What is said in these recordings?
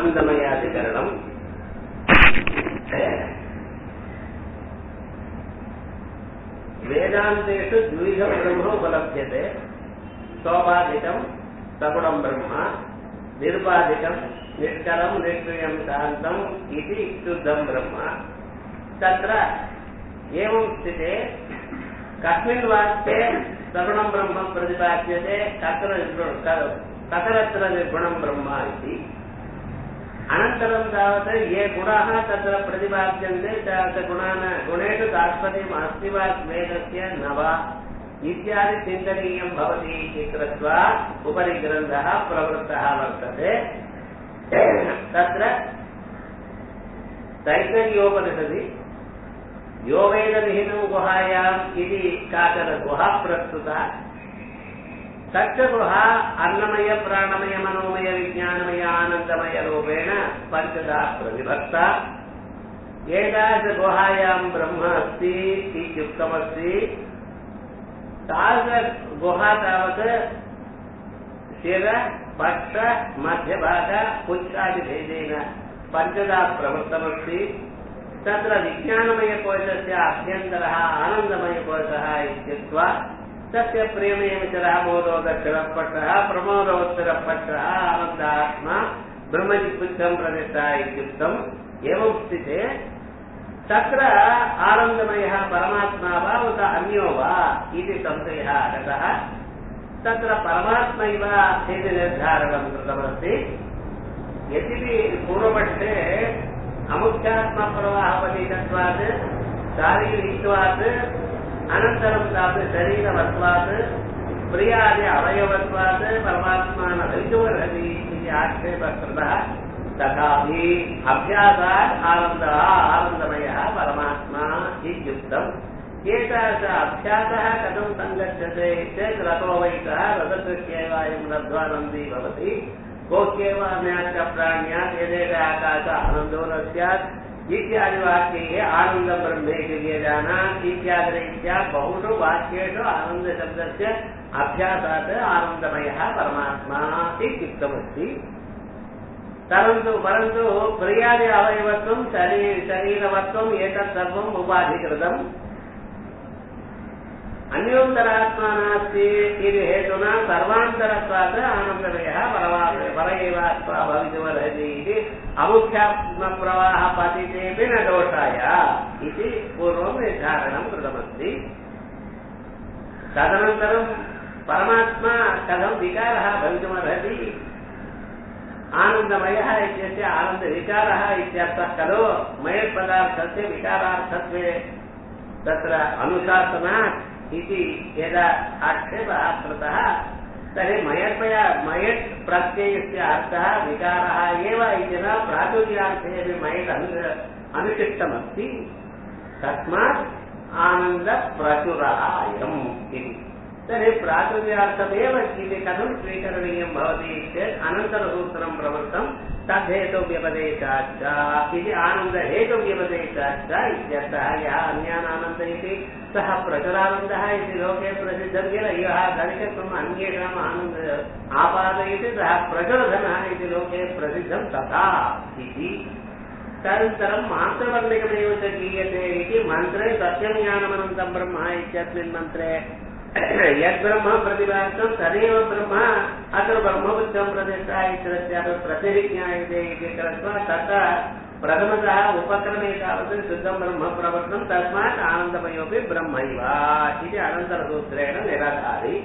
आनन्दमयाधिकरणम् वेदान्तेषु द्विविधं ब्रह्म उपलभ्यते सोपाधिकं सगुणं ब्रह्म निर्बाधिकं निष्कलं निष्क्रियं शान्तम् इति शुद्धं ब्रह्म तत्र एवं स्थिते कस्मिन् वाक्ये सगुणं ब्रह्म प्रतिपाद्यते कत्र कतरत्र निर्गुणं ब्रह्म इति अनन्तरं तावत् ये गुणाः तत्र प्रतिपाद्यन्ते तावत् गुणान् गुणेषु तात्पर्यम् अस्ति वा वेदस्य न वा इत्यादि चिन्तनीयं भवति इति कृत्वा उपरि ग्रन्थः प्रवृत्तः वर्तते तत्र तैतरीयोपनिषदि यो वेदविहितं गुहायाम् इति काचन गुहा प्रस्तुता तच्च गुहा अन्नमय प्राणमय मनोमय विज्ञानमय आनन्दमय रूपेण पञ्चदा प्रतिभक्ता एतादृशगुहायां ब्रह्म अस्ति इत्युक्तमस्ति तादृशगुहा तावत् शिर पक्ष मध्यभाग पुच्छादिभेदेन पञ्चदा प्रवृत्तमस्ति तत्र विज्ञानमयकोशस्य अभ्यन्तरः आनन्दमयकोशः इत्युक्त्वा तस्य प्रेमेचरः बोधोदक्षरपक्षः प्रमोदोत्तरपक्षः आनन्दात्मा ब्रह्मजिपुच्छं प्रतिष्ठा इत्युक्तम् एवं स्थिते तत्र आनन्दमयः परमात्मा वा उत अन्यो वा इति संशयः आगतः तत्र परमात्मैव इति निर्धारणं कृतमस्ति यद्यपि पूर्वपक्षे अमुख्यात्मप्रवाहपतिकत्वात् शारीरिकत्वात् अनन्तरं तावत् शरीरवत्वात् प्रियादि अवयवत्वात् परमात्मा न भवितुमर्हति इति आक्षेपः कृतः तथापि अभ्यासात् आनन्दः आनन्दमयः परमात्मा इत्युक्तम् एतादृश अभ्यासः कथं सङ्गच्छते चेत् रतो वैकः रथकृत्येव अयं लब्ध्वानन्दी भवति कोह्येव अन्याश्च प्राण्यात् यदेव आकाश आनन्दो न स्यात् इत्यादि वाक्ये आनन्दं ब्रह्मेति व्यजानात् इत्यादिरीत्या बहुषु वाक्येषु आनन्दशब्दस्य अभ्यासात् आनन्दमयः परमात्मा इत्युक्तमस्ति परन्तु परन्तु प्रियादि अवयवत्वं शरीर शरीरवत्वम् एतत् सर्वम् उपाधिकृतम् अन्योन्तरात्मा नास्ति इति हेतुना सर्वान्तरत्वात् आनन्दमयः पर एव आत्मा भवितुमर्हति इति अमुख्यात्मप्रवाहपतितेऽपि न दोषाय इति पूर्वं निर्धारणं कृतमस्ति तदनन्तरं परमात्मा कथं विकारः भवितुमर्हति आनन्दमयः इत्यस्य आनन्दविकारः इत्यर्थः खलु मयत्पदार्थस्य विकारार्थत्वे तत्र अनुशासनात् इति यदा आक्षेपः कृतः तर्हि मयत्मया मयट् प्रत्ययस्य अर्थः विकारः एव इति न प्राचुर्यार्थे अपि मयट् अनु अनुशिष्टमस्ति तस्मात् आनन्दप्रचुरः अयम् इति तर्हि प्राचुर्यार्थमेव इति कथं स्वीकरणीयं भवति चेत् अनन्तरसूत्रं प्रवृत्तं तद्धेतुव्यपदेशाच्च इति आनन्दहेतुव्यपदेशाच्च इत्यर्थः यः अन्यान् आनन्दयति सः प्रचुरानन्दः इति लोके प्रसिद्धं किल यः धनिकत्वम् अन्येषाम् आनन्द आपादयति सः प्रचुरधनः इति लोके प्रसिद्धं तथा इति तदनन्तरं मात्रवर्णिकमेव च गीयते इति मन्त्रे सत्यं ज्ञानमनन्तं ब्रह्म इत्यस्मिन् मन्त्रे यद्ब्रह्म प्रतिपादितं तदेव ब्रह्म अत्र ब्रह्मबुद्धं प्रतिष्ठा इत्यस्यापि प्रतिविज्ञायते इति कृत्वा तत्र प्रथमतः उपक्रमे तावत् शुद्धं ब्रह्म प्रवर्तनं तस्मात् आनन्दमयोपि ब्रह्मैव इति अनन्तरसूत्रेण निराधारि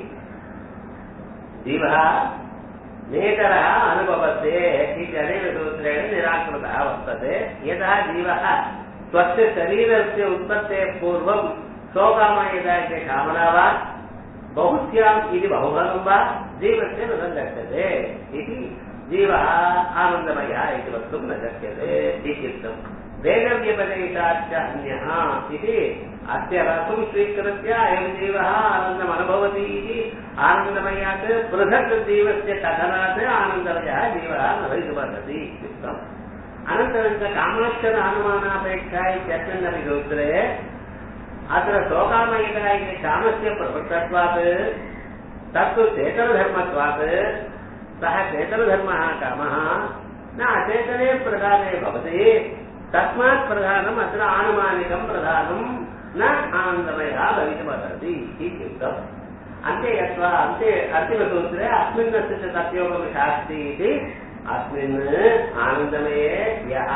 जीवः नेतरः अनुभवते इत्यनेन सूत्रेण निराकृतः वर्तते यतः जीवः स्वस्य शरीरस्य उत्पत्तेः पूर्वं शोकामयता इति कामना वा बहुस्याम् इति बहुफलं वा जीवस्य न सङ्गच्छते इति जीवः आनन्दमयः इति वक्तुं न शक्यते इत्युक्तम् वेदव्यपदेशाच्च अन्यः इति अस्य रसं स्वीकृत्य अयं जीवः आनन्दम् अनुभवति इति आनन्दमयात् पृथक् जीवस्य कथनात् आनन्दमयः जीवः न भवितुमर्हति इत्युक्तम् अनन्तरं च कामाक्षर अनुमानापेक्षा इत्यस्मिन्नपि सूत्रे अत्र शोकामयिता इति कामस्य प्रवृत्तत्वात् तत्तु चेतनधर्मत्वात् सः चेतनधर्मः कामः न अचेतने प्रधाने भवति तस्मात् प्रधानम् अत्र आनुमानिकं प्रधानं न आनन्दमयः भवितुमर्हति इति उक्तम् अन्ते गत्वा अन्ते अन्तिमसूत्रे अस्मिन्नस्य च तत्योगविशास्ति इति अस्मिन् आनन्दमये यः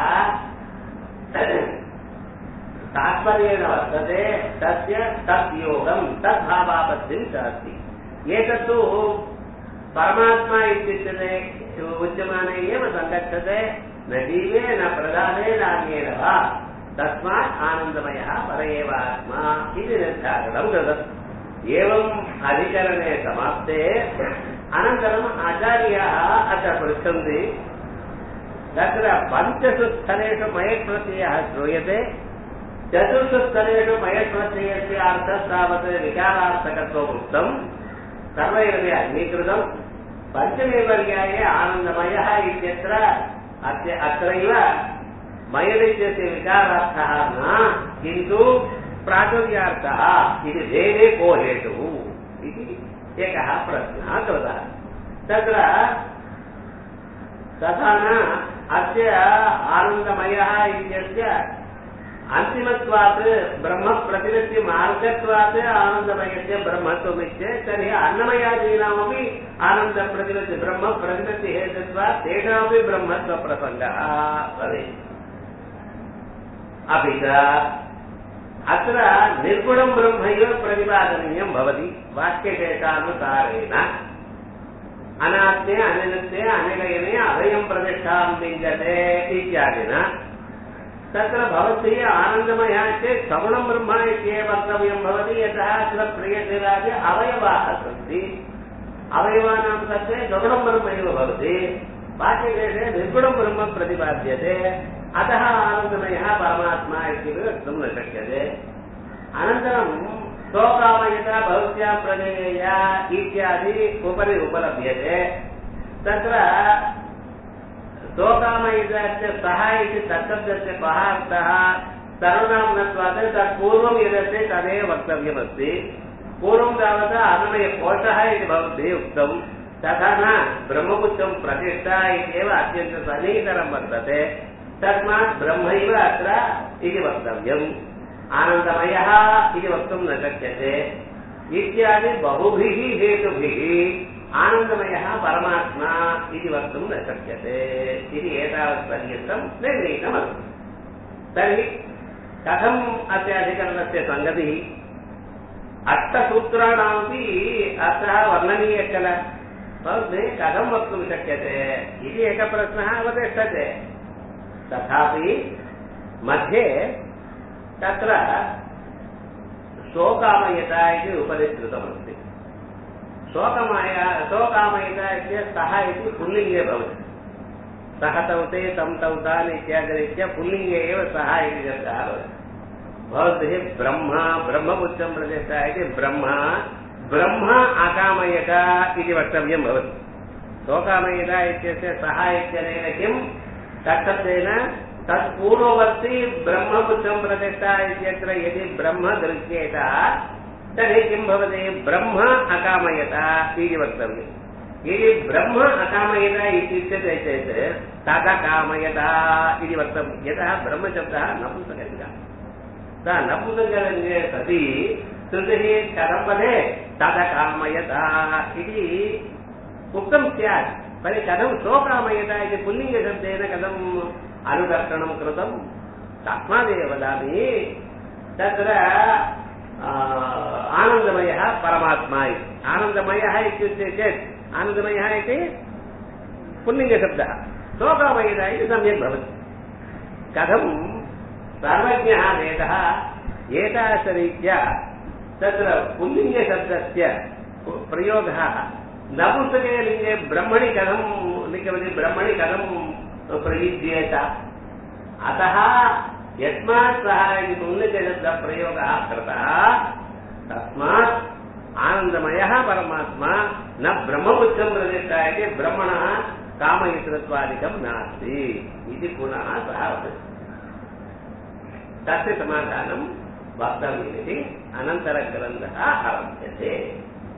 तात्पर्येण वर्तते तस्य तद्योगं तद्भावापत्तिं च अस्ति एतत्तु परमात्मा इत्युच्यते उच्यमाने एव सङ्गच्छते न जीवे न प्रधाने नान्येन वा तस्मात् आनन्दमयः पर एव आत्मा इति निर्धारणं कृतम् एवम् अधिकरणे समाप्ते अनन्तरम् आचार्याः अत्र पृच्छन्ति तत्र पञ्चसु स्थलेषु मयप्रत्ययः श्रूयते चतुर्षु स्थलेषु मयप्रत्ययस्य अर्थः तावत् विचारार्थकत्वम् उक्तम् सर्वैरपि अङ्गीकृतम् पञ्चमे पर्याये आनन्दमयः इत्यत्र अद्य अत्रैव मयदित्यस्य विचारार्थः न किन्तु प्राचुर्यार्थः इति भेदे को हेतुः इति एकः प्रश्नः कृतः तत्र तथा न अस्य आनन्दमयः इत्यस्य अन्तिमत्वात् ब्रह्म प्रतिनिधि मार्गत्वात् आनन्दमयस्य ब्रह्मत्वमित्य तर्हि अन्नमयादीनामपि आनन्दप्रतिनिधि ब्रह्म प्रतिनिधि हेतुत्वात् तेषामपि ब्रह्मत्वप्रसङ्गः भवेत् अपि च अत्र निर्गुणं ब्रह्मैव प्रतिपादनीयं भवति वाक्यशेषानुसारेण अनात्मे अनिलत्वे अनिलयने अभयं प्रतिष्ठां लिङ्गते इत्यादिना तत्र भवद्भिः आनन्दमयः चेत् सगुणं ब्रह्म इत्येव वक्तव्यं भवति यतः अत्र प्रियशिरादि अवयवाः सन्ति अवयवानां सत्त्वे सगुणं ब्रह्मैव भवति वाक्यदेशे निर्गुणं ब्रह्म प्रतिपाद्यते अतः आनन्दमयः परमात्मा इत्यपि वक्तुं न शक्यते अनन्तरं स्वकामयता भवत्या प्रदेया इत्यादि उपरि उपलभ्यते तत्र शोकामयितस्य सः इति तत्शब्दस्य कः अर्थः सर्वनाम्नत्वात् तत्पूर्वं यदस्ति तदेव वक्तव्यमस्ति पूर्वं तावत् अन्नमयकोशः इति भवद्भिः उक्तं तथा न ब्रह्मपुत्रं प्रतिष्ठा इत्येव अत्यन्तं सन्निहितरं वर्तते तस्मात् ब्रह्मैव अत्र इति वक्तव्यम् आनन्दमयः इति वक्तुं न शक्यते इत्यादि बहुभिः हेतुभिः आनन्दमयः परमात्मा इति वक्तुं न शक्यते इति एतावत्पर्यन्तं निर्णीतमस्ति तर्हि कथम् अस्य अधिकरणस्य सङ्गतिः अष्टसूत्राणामपि अत्र वर्णनीयः किल भवद्भिः कथं वक्तुं शक्यते इति एकः प्रश्नः अवतिष्ठते तथापि मध्ये तत्र शोकामयता इति उपरि कृतमस्ति शोकमय शोकामयता इत्य सः इति पुल्लिङ्गे भवति सः तौते तं तौतान् इत्यादिरीत्या पुल्लिङ्गे एव सः इति शब्दः भवति भवद्भिः ब्रह्म ब्रह्मपुत्रं प्रतिष्ठा इति ब्रह्म ब्रह्म अकामयता इति वक्तव्यं भवति शोकामयता इत्यस्य सः इत्यनेन किं तत्शब्देन तत्पूर्ववर्ती ब्रह्मपुत्रं प्रतिष्ठा इत्यत्र यदि ब्रह्म दृश्येत तर्हि किं भवति ब्रह्म अकामयता इति वक्तव्यम् यदि ब्रह्म अकामयता इत्युच्यते चेत् तदकामयता इति वक्तव्यं यतः ब्रह्मशब्दः नपुंसकलिङ्गः सा नपुंसकलिङ्गे सति श्रुतिः कथं वदे तदकामयता इति उक्तं स्यात् तर्हि कथं शोकामयता इति पुल्लिङ्गशब्देन कथम् अनुकर्षणं कृतं तस्मादेव वदामि तत्र आनन्दमयः परमात्मा इति आनन्दमयः इत्युच्यते चेत् आनन्दमयः इति पुल्लिङ्गशब्दः शोकामयता इति सम्यक् भवति कथं सर्वज्ञः वेदः एतादृशरीत्या तत्र पुल्लिङ्गशब्दस्य प्रयोगः नपुंसके लिङ्गे ब्रह्मणि कथं लिखितवती ब्रह्मणि कथं प्रयुज्येत अतः यस्मात् सः इति पुल्लिङ्गशब्दप्रयोगः कृतः तस्मात् आनन्दमयः परमात्मा न ब्रह्मपुत्रं प्रतिष्ठा इति ब्रह्मणः कामयितृत्वादिकं नास्ति इति पुनः सः वदति तस्य समाधानं वक्तव्यमिति अनन्तरग्रन्थः आरभ्यते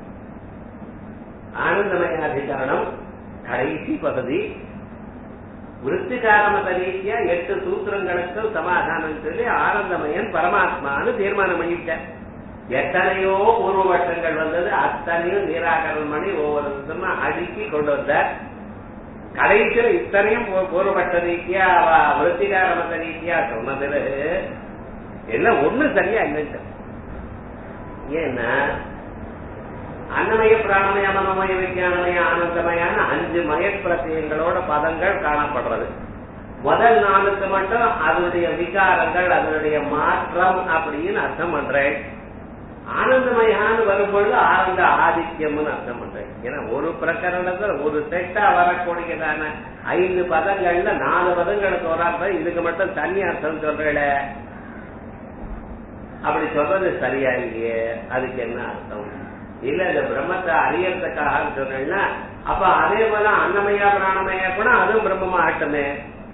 आनन्दमयाधिकरणं कடைசி பகுதி விருத்திகாரமத ரீதியா எட்டு சூத்திரங்களுக்கு சமாதானம் சொல்லி ஆனந்தமயன் பரமாத்மான்னு தீர்மானம் பண்ணிவிட்டேன் எத்தனையோ பூர்வபட்சங்கள் வந்தது அத்தனையும் நிராகரணம் பண்ணி ஒவ்வொரு விதமா அடுக்கி கொண்டு வந்தார் கடைசியில் இத்தனையும் பூ- பூர்வபட்ச ரீதியா அவ விருத்திகாரமத ரீதியா சொன்னதுல எல்லாம் ஒண்ணு சரியா இல்லைன்னு ஏன்னா அன்னமய பிராணமய மனமய விஞ்ஞானமய ஆனந்தமயான அஞ்சு மய பிரத்தியங்களோட பதங்கள் காணப்படுறது முதல் நாளுக்கு மட்டும் அதனுடைய விகாரங்கள் அதனுடைய மாற்றம் அப்படின்னு அர்த்தம் பண்றேன் ஆனந்தமயான்னு வரும்பொழுது ஆனந்த ஆதித்யம்னு அர்த்தம் பண்றேன் ஏன்னா ஒரு பிரகரணத்துல ஒரு செட்டா வரக்கூடியதான ஐந்து பதங்கள்ல நாலு பதங்களுக்கு ஒரு அர்த்தம் இதுக்கு மட்டும் தனி அர்த்தம் சொல்றேன் அப்படி சொல்றது சரியா இல்லையே அதுக்கு என்ன அர்த்தம் இல்ல இந்த பிரம்மத்தை அறியறதுக்காக சொன்னேன்னா அப்ப அதே போல அன்னமயா பிராணமயா கூட அதுவும் பிரம்மமா ஆட்டமே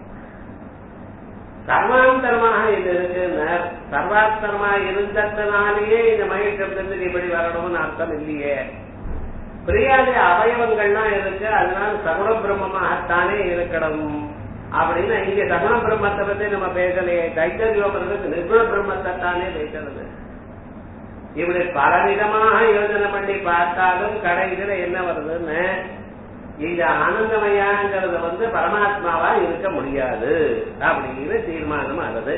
சர்வாந்தரமாக இது இருக்குன்னு சர்வாந்தரமா இருந்ததுனாலேயே இந்த மகிழ்ச்சத்துக்கு இப்படி வரணும்னு அர்த்தம் இல்லையே பிரியாதி அவயவங்கள்லாம் இருக்கு அதனால சகுண பிரம்மமாகத்தானே இருக்கணும் அப்படின்னு இங்க சகுண பிரம்மத்தை பத்தி நம்ம பேசலையே தைத்தரியோபுரத்துக்கு நிர்குண பிரம்மத்தை தானே பேசுறது இப்படி பலவிதமாக யோசனை பண்ணி பார்த்தாலும் கடைசியில என்ன வருதுன்னு இந்த ஆனந்தமயாங்கிறது வந்து பரமாத்மாவா இருக்க முடியாது அப்படின்னு தீர்மானம் ஆகுது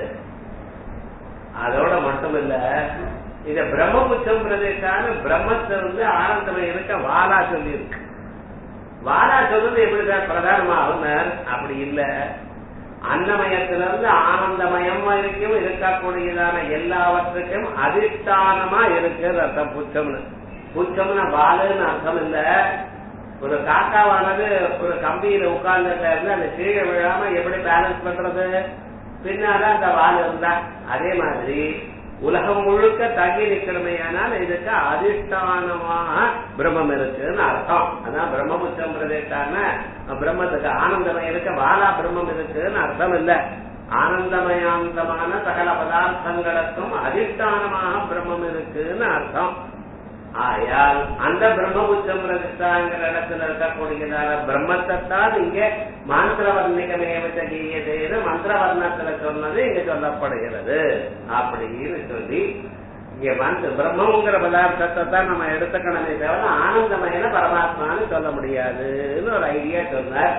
அதோட மட்டும் இல்ல இந்த பிரம்மபுத்தம் பிரதேசான பிரம்மத்தை வந்து ஆனந்தமயம் இருக்க வாலா சொல்லி இருக்கு வாலா சொல்றது எப்படி சார் பிரதானமாகும் அப்படி இல்ல அன்னமயத்திலிருந்து ஆனந்தமயம் வரைக்கும் இருக்கக்கூடியதான எல்லாவற்றுக்கும் அதிஷ்டானமா இருக்கு அர்த்தம் புச்சம்னு புச்சம்னா வாலுன்னு அர்த்தம் இல்ல ஒரு காக்காவானது ஒரு கம்பியில உட்கார்ந்துட்ட இருந்து அந்த கீழே விழாம எப்படி பேலன்ஸ் பண்றது பின்னால அந்த வால் இருந்தா அதே மாதிரி உலகம் முழுக்க தங்கி நிற்கிறமையானால் இதுக்கு அதிஷ்டானமாக பிரம்மம் இருக்குன்னு அர்த்தம் அதான் பிரம்மபுத்தம் பிரதேசான பிரம்மத்துக்கு ஆனந்தமயம் இருக்க வாலா பிரம்மம் இருக்குன்னு அர்த்தம் இல்ல ஆனந்தமயாந்தமான சகல பதார்த்தங்களுக்கும் அதிஷ்டானமாக பிரம்மம் இருக்குன்னு அர்த்தம் ஆயால் அந்த பிரம்மபுத்தம் பிரதிஷ்டாங்கிற இடத்துல இருக்கக்கூடியதான பிரம்மத்தை தான் இங்க மந்திரவர்ணிகமே வச்சகீயதேன்னு மந்திரவர்ணத்துல சொன்னது இங்க சொல்லப்படுகிறது அப்படின்னு சொல்லி இங்க மந்திர பிரம்மங்கிற பதார்த்தத்தை தான் நம்ம எடுத்துக்கணுமே தவிர ஆனந்தமயன பரமாத்மான்னு சொல்ல முடியாதுன்னு ஒரு ஐடியா சொன்னார்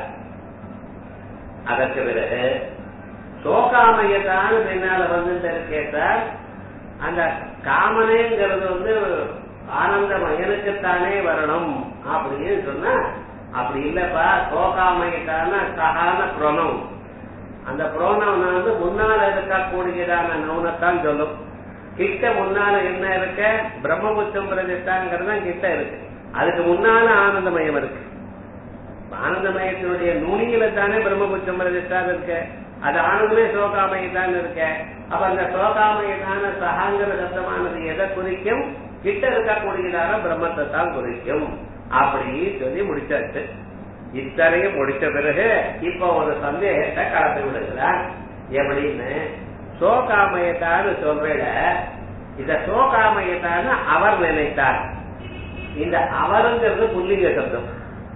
அதற்கு பிறகு சோகாமயத்தான்னு பின்னால வந்து கேட்டார் அந்த காமனேங்கிறது வந்து ஆனந்தமயனுக்குத்தானே வரணும் அப்படின்னு சொன்னா அப்படி இல்லப்பா சோகாமயத்தான சகான புரணம் அந்த புரோணம் வந்து முன்னால இருக்கக்கூடியதான நவுனத்தான் சொல்லும் கிட்ட முன்னால என்ன இருக்க பிரம்மபுத்தம் பிரதிஷ்டாங்கிறது கிட்ட இருக்கு அதுக்கு முன்னால ஆனந்தமயம் இருக்கு ஆனந்தமயத்தினுடைய நுனியில தானே பிரம்மபுத்தம் பிரதிஷ்டா இருக்கு அது ஆனந்தமே சோகாமயத்தான் இருக்க அப்ப அந்த சோகாமயத்தான சகாங்கிற சப்தமானது எதை குறிக்கும் கிட்ட இருக்கக்கூடியதான பிரம்மத்தை தான் குறிக்கும் அப்படி சொல்லி முடிச்சாச்சு இத்தனையும் முடிச்ச பிறகு இப்ப ஒரு சந்தேகத்தை கலந்து விடுகிறார் எப்படின்னு சோகாமயத்தான்னு சொல்றேட இந்த சோகாமயத்தான்னு அவர் நினைத்தார் இந்த அவருங்கிறது புல்லிங்க சப்தம்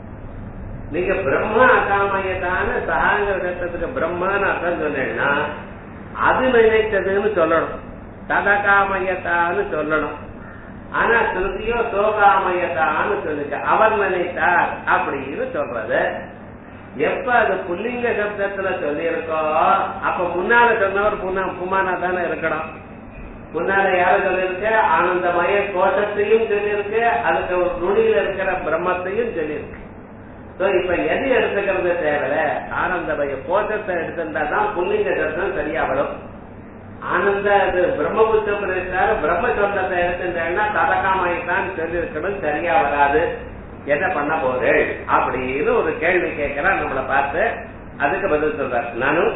நீங்க பிரம்ம அகாமயத்தான சகாங்கிற சப்தத்துக்கு பிரம்மான்னு அர்த்தம் சொன்னேன்னா அது நினைத்ததுன்னு சொல்லணும் ததகாமயத்தான்னு சொல்லணும் ஆனா ஸ்ருதியோ சோகாமயத்தான்னு சொல்லுச்சு அவர் நினைத்தார் அப்படின்னு சொல்றது எப்ப அது புல்லிங்க சப்தத்துல சொல்லியிருக்கோ அப்ப முன்னால சொன்னவர் புன்னா புமானா தானே இருக்கணும் முன்னால யார சொல்லியிருக்க ஆனந்தமய கோஷத்தையும் சொல்லியிருக்கு அதுக்கு ஒரு நுனியில இருக்கிற பிரம்மத்தையும் சொல்லியிருக்கு சோ இப்ப எது எடுத்துக்கிறது தேவை ஆனந்தமய கோஷத்தை எடுத்திருந்தா தான் புல்லிங்க சப்தம் சரியா வரும் ஆனந்த அது பிரம்மபுத்தம் பிரதிஷ்டாரு பிரம்ம சொந்தத்தை எடுத்துட்டேன்னா ததகாமாய்தான் சொல்லியிருக்கணும் சரியா வராது என்ன பண்ண போது அப்படின்னு ஒரு கேள்வி கேட்கிறார் நம்மளை பார்த்து அதுக்கு பதில் சொல்றார் நானும்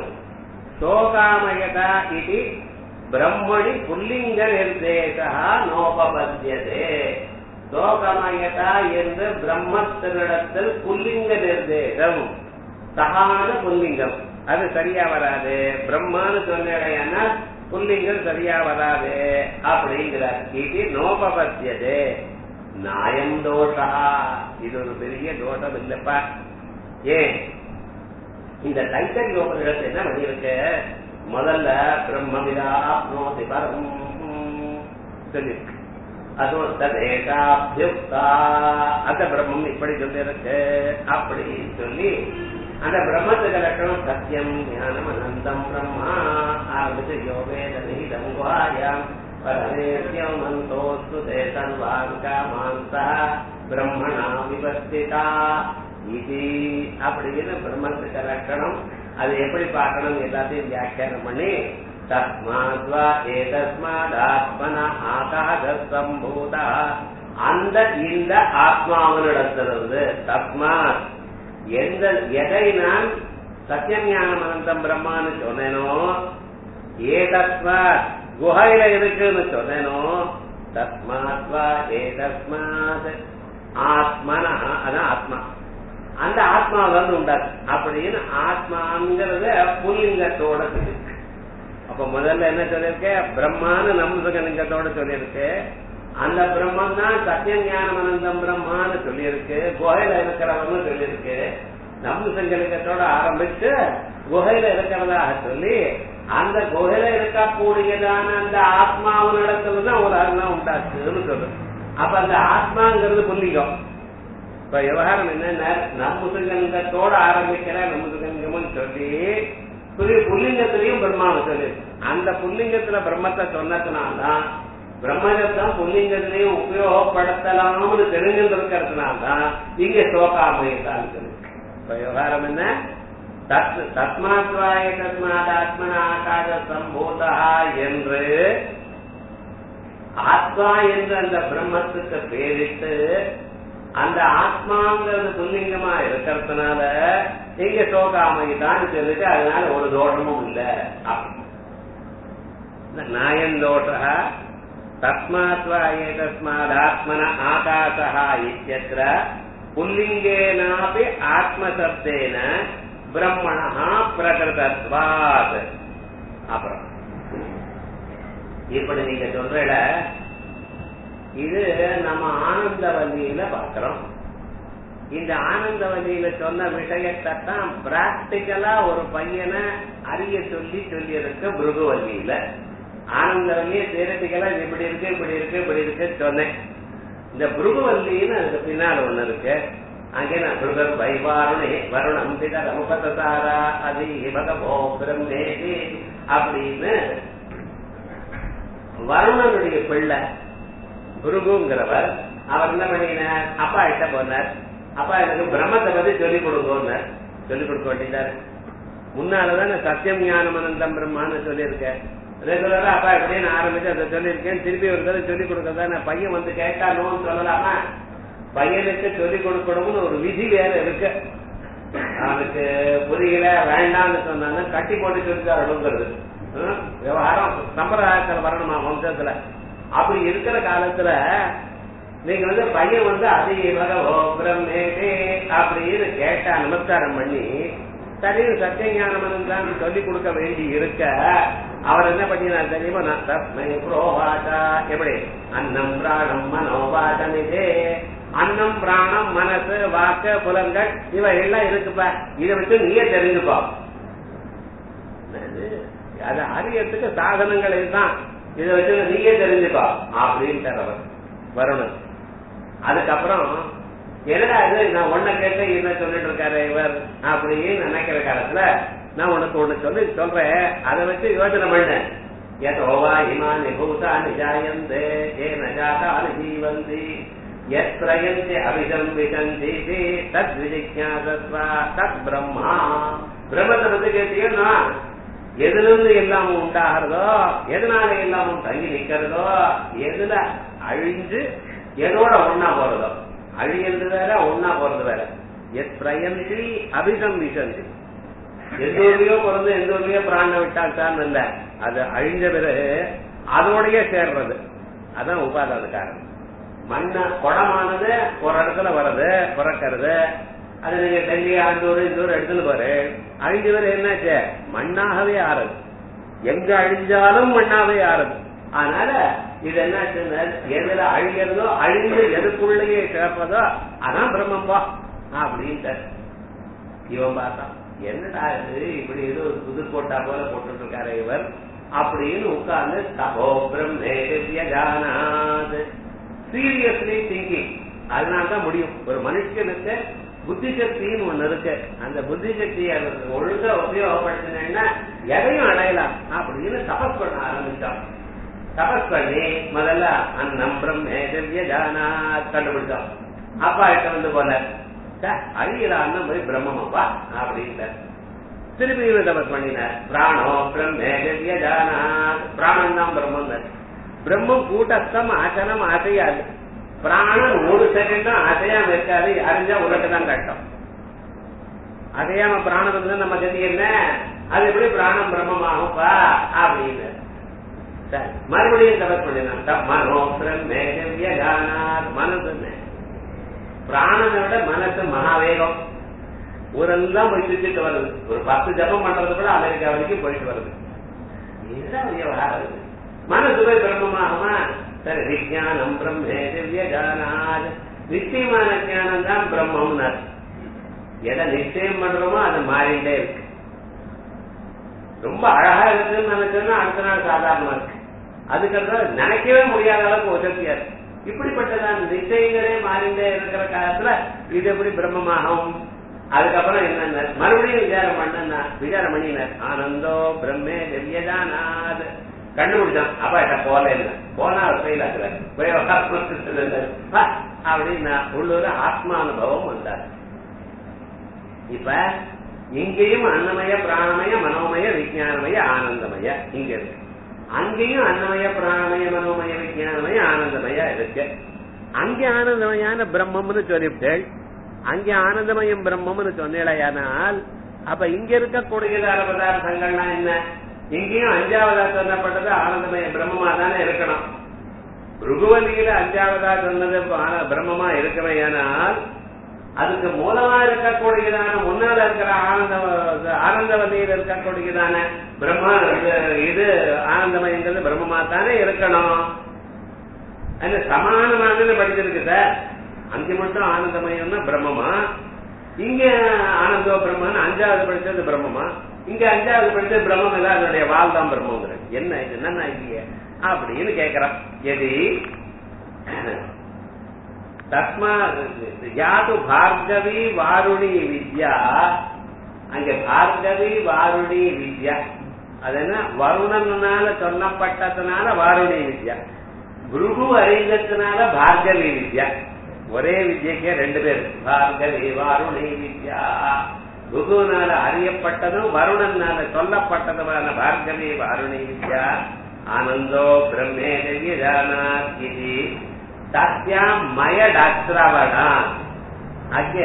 சோகாமயதா இது பிரம்மணி புல்லிங்க நிர்தேசா நோபபத்தியதே சோகமயதா என்று பிரம்மத்தினிடத்தில் புல்லிங்க நிர்தேசம் சகான புல்லிங்கம் அது சரியா வராது பிரம்மான்னு சொன்னா புல்லிங்கம் சரியா வராது அப்படிங்கிறார் இது நோபபத்தியதே நாயம் தோஷா இது ஒரு பெரிய தோஷம் இல்லப்பா ஏன் இந்த தைத்தரிய உபநிடத்தை என்ன பண்ணியிருக்கு முதல்ல பிரம்மவிதா ஆப்னோதி பரம் சொல்லியிருக்கு அதுவும் ததேகாபியுக்தா அந்த பிரம்மம் இப்படி சொல்லியிருக்கு அப்படி சொல்லி அந்த பிரம்மத்துக்கு லட்சணம் சத்தியம் ஞானம் அனந்தம் பிரம்மா ஆரம்பிச்சு யோகேத நீதம் குவாயாம் பரமேத்யம் மந்தோஸ்து தேசன் வாங்கா மாந்தா பிரம்மணா விவஸ்திதா இது அப்படின்னு பிரம்மத்துக்கு லட்சணம் அது எப்படி பார்க்கணும் எல்லாத்தையும் வியாக்கியானம் பண்ணி தஸ்மாத்வா ஏதஸ்மாத் ஆத்மன ஆகாத சம்பூதா அந்த இந்த ஆத்மாவனிடத்திலிருந்து தஸ்மாத் எந்த எதை நான் சத்தியம் ஞானம் அனந்தம் பிரம்மான்னு சொன்னேனோ ஏதஸ்மாத் குகையில இருக்குன்னு சொன்னேனோ தஸ்மாத்வா ஏதஸ்மாத் ஆத்மனா அதான் ஆத்மா அந்த ஆத்மாவில இருந்து உண்டாது அப்படின்னு ஆத்மாங்கிறத புல்லிங்கத்தோட சொல்லியிருக்கு அப்ப முதல்ல என்ன சொல்லியிருக்கு பிரம்மான்னு நம்புசகலிங்கத்தோட சொல்லியிருக்கு அந்த பிரம்மம் தான் சத்தியம் ஞானம் அனந்தம் பிரம்மான்னு சொல்லியிருக்கு குகையில இருக்கிறவர்னு சொல்லியிருக்கு நம்புசங்கலிங்கத்தோட ஆரம்பிச்சு குகையில இருக்கிறதாக சொல்லி அந்த குகையில இருக்கக்கூடியதான அந்த ஆத்மாவினிடத்துல தான் ஒரு அருணா உண்டாச்சுன்னு சொல்றது அப்ப அந்த ஆத்மாங்கிறது புல்லிங்கம் இப்ப விவகாரம் என்ன நம்புசுகங்கத்தோட ஆரம்பிக்கிற நம்புசுகங்கம்னு சொல்லி புரிய புல்லிங்கத்திலையும் பிரம்மாவை சொல்லி அந்த புல்லிங்கத்துல பிரம்மத்தை சொன்னதுனால்தான் பிரம்மஜத்தான் புல்லிங்கத்திலையும் உபயோகப்படுத்தலாம்னு தெரிஞ்சிருக்கிறதுனால்தான் இங்க சோகாமையத்தான் சொல்லி இப்ப விவகாரம் என்ன தத் தஸ்மாத்வாய தஸ்மாத் ஆத்மன ஆகாத சம்பூதா என்று ஆத்மா என்று அந்த பிரம்மத்துக்கு பேரிட்டு அந்த ஆத்மாங்கிறது புல்லிங்கமா இருக்கிறதுனால இங்க சோகாமைதான் சொல்லிட்டு அதனால ஒரு தோஷமும் இல்ல நாயன் தோஷ தஸ்மாத்வா ஏதஸ்மாத் ஆத்மன ஆகாசா இத்தியத்திர புல்லிங்கேனாபி ஆத்மசப்தேன பிரம்மணா பிரகிருதத்வாத் அப்புறம் இப்படி நீங்க சொல்ற இது நம்ம ஆனந்தவல்லியில பாக்குறோம் இந்த ஆனந்தவல்லியில சொன்ன விஷயத்தை தான் பிராக்டிக்கலா ஒரு பையனை அறிய சொல்லி சொல்லி இருக்கு பிருகுவல்லியில ஆனந்தவல்லிய தியரட்டிக்கலா இப்படி இருக்கு இப்படி இருக்கு இப்படி இருக்கு சொன்னேன் இந்த பிருகுவல்லின்னு அதுக்கு பின்னால் ஒண்ணு இருக்கு அங்கே நான் பிருகர் வைவாருணே வருணம் பிதர் அமுகதாரா அதி பகவோ பிரம்மேதி அப்படின்னு வருணனுடைய பிள்ளை குருகுங்கிறவர் அவர் என்ன பண்ணினார் அப்பா கிட்ட போனார் அப்பா எனக்கு பிரம்மத்தை பத்தி சொல்லிக் கொடுங்கன்னார் சொல்லிக் கொடுக்க வேண்டியதாரு முன்னாலதான் சத்தியம் ஞானம் அனந்தம் பிரம்மான்னு சொல்லியிருக்கேன் ரெகுலரா அப்பா எப்படின்னு ஆரம்பிச்சு அதை சொல்லியிருக்கேன் திருப்பி ஒரு தடவை சொல்லிக் கொடுக்கறதா நான் பையன் வந்து கேட்டானோன்னு சொல்லலாமா பையனுக்கு சொல்லிக் கொடுக்கணும்னு ஒரு விதி வேற இருக்கு அவனுக்கு புரியல வேண்டாம்னு சொன்னாங்க கட்டி போட்டு சொல்லித்தாரணுங்கிறது விவகாரம் சம்பிரதாயத்துல வரணுமா வம்சத்துல அப்படி இருக்கிற காலத்துல நீங்க வந்து பையன் வந்து அதே பகவோ பிரம்மேதே அப்படின்னு கேட்டா நமஸ்காரம் பண்ணி சரி சத்தியஞானம் தான் சொல்லி கொடுக்க வேண்டி இருக்க அவர் என்ன பண்ணினார் தெரியுமா நான் தஸ்மை புரோவாச்சா எப்படி அன்னம் பிராணம் மனோவாசம் இதே அன்னம் பிராணம் மனசு வாக்கு புலங்கள் இவை எல்லாம் இருக்குப்பா இதை வச்சு நீயே தெரிஞ்சுக்கோ அது அறியத்துக்கு சாதனங்கள் இதுதான் இதை வச்சு நீயே தெரிஞ்சுக்கோ அப்படின்ட்டு அவர் வரணும் அதுக்கப்புறம் என்னடா இது நான் ஒன்ன கேட்டு என்ன சொல்லிட்டு இருக்காரு இவர் அப்படின்னு நினைக்கிற காலத்துல நான் உனக்கு ஒண்ணு சொல்லி சொல்றேன் அதை வச்சு யோசனை பண்ணேன் யதோவா இமானி பூதானி ஜாயந்தே ஏ நஜாதானி ஜீவந்தி யத்ரயந்தி அபிதம் விசந்தி தத் விஜிஜாசஸ்வா தத் பிரம்மா பிரம்மத்தை பத்தி கேட்டீங்கன்னா எதுல இருந்து எல்லாமும் உண்டாகிறதோ எதனால எல்லாமும் தங்கி நிக்கிறதோ எதுல அழிஞ்சு எதோட ஒன்னா போறதோ அழியது வேற ஒன்னா போறது வேற எத்ரயந்தி அபிதம் விசந்தி எந்த ஊர்லயோ பிறந்து எந்த ஊர்லயோ பிராண விட்டால்தான் இல்ல அது அழிஞ்ச பிறகு அதோடய சேர்றது அதான் உபாதான காரணம் மண்ண குடமானது ஒரு இடத்துல வர்றது பிறக்கிறது அது நீங்க டெல்லி ஆண்டூர் இந்த ஊர் எடுத்துன்னு போற அழிஞ்ச பிறகு என்னாச்சு மண்ணாகவே ஆறுது எங்க அழிஞ்சாலும் மண்ணாவே ஆறுது அதனால இது என்ன எதுல அழிகிறதோ அழிந்து எதுக்குள்ளேயே சேர்ப்பதோ அதான் பிரம்மம்பா அப்படின்ட்டு இவன் பார்த்தான் என்னடா இது இப்படி ஏதோ ஒரு புதுக்கோட்டா போல போட்டுட்டு இருக்காரு இவர் அப்படின்னு உட்கார்ந்து தபோ பிரம்மேஜானாத் சீரியஸ்லி திங்கிங் அதனாலதான் முடியும் ஒரு மனுஷனுக்கு புத்தி சக்தின்னு ஒண்ணு இருக்கு அந்த புத்தி சக்தியை ஒழுங்கா உபயோகப்படுத்தினா எதையும் அடையலாம் அப்படின்னு தபஸ் பண்ண ஆரம்பிச்சான் தபஸ் பண்ணி முதல்ல அன்னம் பிரம்மேஜவிய ஜானாத் கண்டுபிடிச்சோம் அப்பா கிட்ட வந்து போல அழியிற அண்ணன் போய் பிரம்மமாப்பா அப்படின்ட்டார் திருப்பி இவர் தபஸ் பண்ணினார் பிராணோ பிரம்மேஜவிய ஜானாத் பிராணம் தான் பிரம்மம் பிரம்மம் கூட்டஸ்தம் ஆச்சனம் அசையாது பிராணம் ஒரு செகண்டும் அசையாம இருக்காது அறிஞ்சா உலக தான் கட்டம் அசையாம பிராணம் இருந்தா நம்ம கதி என்ன அது எப்படி பிராணம் பிரம்மமாகும்பா அப்படின்னு சரி மறுபடியும் தபஸ் பண்ணினான் மனோ பிரம்மேஜவிய ஜானாத் மனசு பிராணனை விட மனசு மகாவேகம் ஊரெல்லாம் போய் சுத்திட்டு வருது ஒரு பத்து ஜபம் பண்றது கூட அமெரிக்கா வரைக்கும் போயிட்டு வருது இதுதான் விவகாரம் மனசு போய் பிரம்மமாகுமா சரி விஜயானம் பிரம்மே திவ்ய ஜானாத் நிச்சயமான ஞானம் தான் பிரம்மம்னார் எதை நிச்சயம் பண்றோமோ அது மாறிட்டே இருக்கு ரொம்ப அழகா இருக்குன்னு நினைச்சோம்னா அடுத்த நாள் சாதாரணமா இருக்கு அதுக்கப்புறம் நினைக்கவே முடியாத அளவுக்கு உதவியா இருக்கு இப்படிப்பட்டதான் நிச்சயங்களே மாறிண்டே இருக்கிற காலத்துல இது எப்படி பிரம்மமாகும் அதுக்கப்புறம் என்ன மறுபடியும் விசாரம் பண்ணா விசாரம் பண்ணினார் ஆனந்தோ பிரம்மே திவ்யஜானாத் கண்டுபிடிச்சான் அப்பா கிட்ட போல இல்ல போனா அவர் ஃபெயில் ஆகுறாரு அப்படின்னா உள்ளூர் ஆத்மானுபவம் வந்தார் இப்ப இங்கேயும் அன்னமய பிராணமய மனோமய விஜயானமய ஆனந்தமய இங்க இருக்கு அங்கேயும் அன்னமய பிராணமய மனோமய விஜயானமய ஆனந்தமய இருக்கு அங்கே ஆனந்தமயான பிரம்மம்னு சொல்லிவிட்டேள் அங்கே ஆனந்தமயம் பிரம்மம்னு சொன்னேடையானால் அப்ப இங்க இருக்கக்கூடியதான பதார்த்தங்கள்லாம் என்ன இங்கேயும் அஞ்சாவதா சொல்லப்பட்டது ஆனந்தமய பிரம்மமா தானே இருக்கணும் ருகுவலியில அஞ்சாவதா சொன்னது பிரம்மமா இருக்கவையானால் அதுக்கு மூலமா இருக்கக்கூடியதான முன்னால இருக்கிற ஆனந்த ஆனந்தவல்லியில் இருக்கக்கூடியதான பிரம்மா இது ஆனந்தமயங்கிறது பிரம்மமா தானே இருக்கணும் அது சமானமாக படிச்சிருக்கு சார் அஞ்சு மட்டும் ஆனந்தமயம்னா பிரம்மமா இங்க ஆனந்தோ பிரம்மன் அஞ்சாவது படிச்சது பிரம்மமா இங்க அஞ்சாவது படிச்சது பிரம்மம் இல்ல அதனுடைய வால் தான் பிரம்மங்கிறது என்ன இது என்ன இல்லைய அப்படின்னு கேக்குறான் எதி தஸ்மா யாது பார்கவி வாருணி வித்யா அங்க பார்கவி வாருணி வித்யா அது என்ன வருணனால சொல்லப்பட்டதுனால வாருணி வித்யா குருகு அறிந்ததுனால பார்கவி வித்யா ஒரே வித்யக்கே ரெண்டு பேர் பார்கவி வாருணி வித்யா குருனால அறியப்பட்டதும் வருணனால சொல்லப்பட்டதுமான பார்கவி வாருணி வித்யா ஆனந்தோ பிரம்மே ஜானாத் இது தஸ்யாம் மயடாஸ்ரவணா அங்கே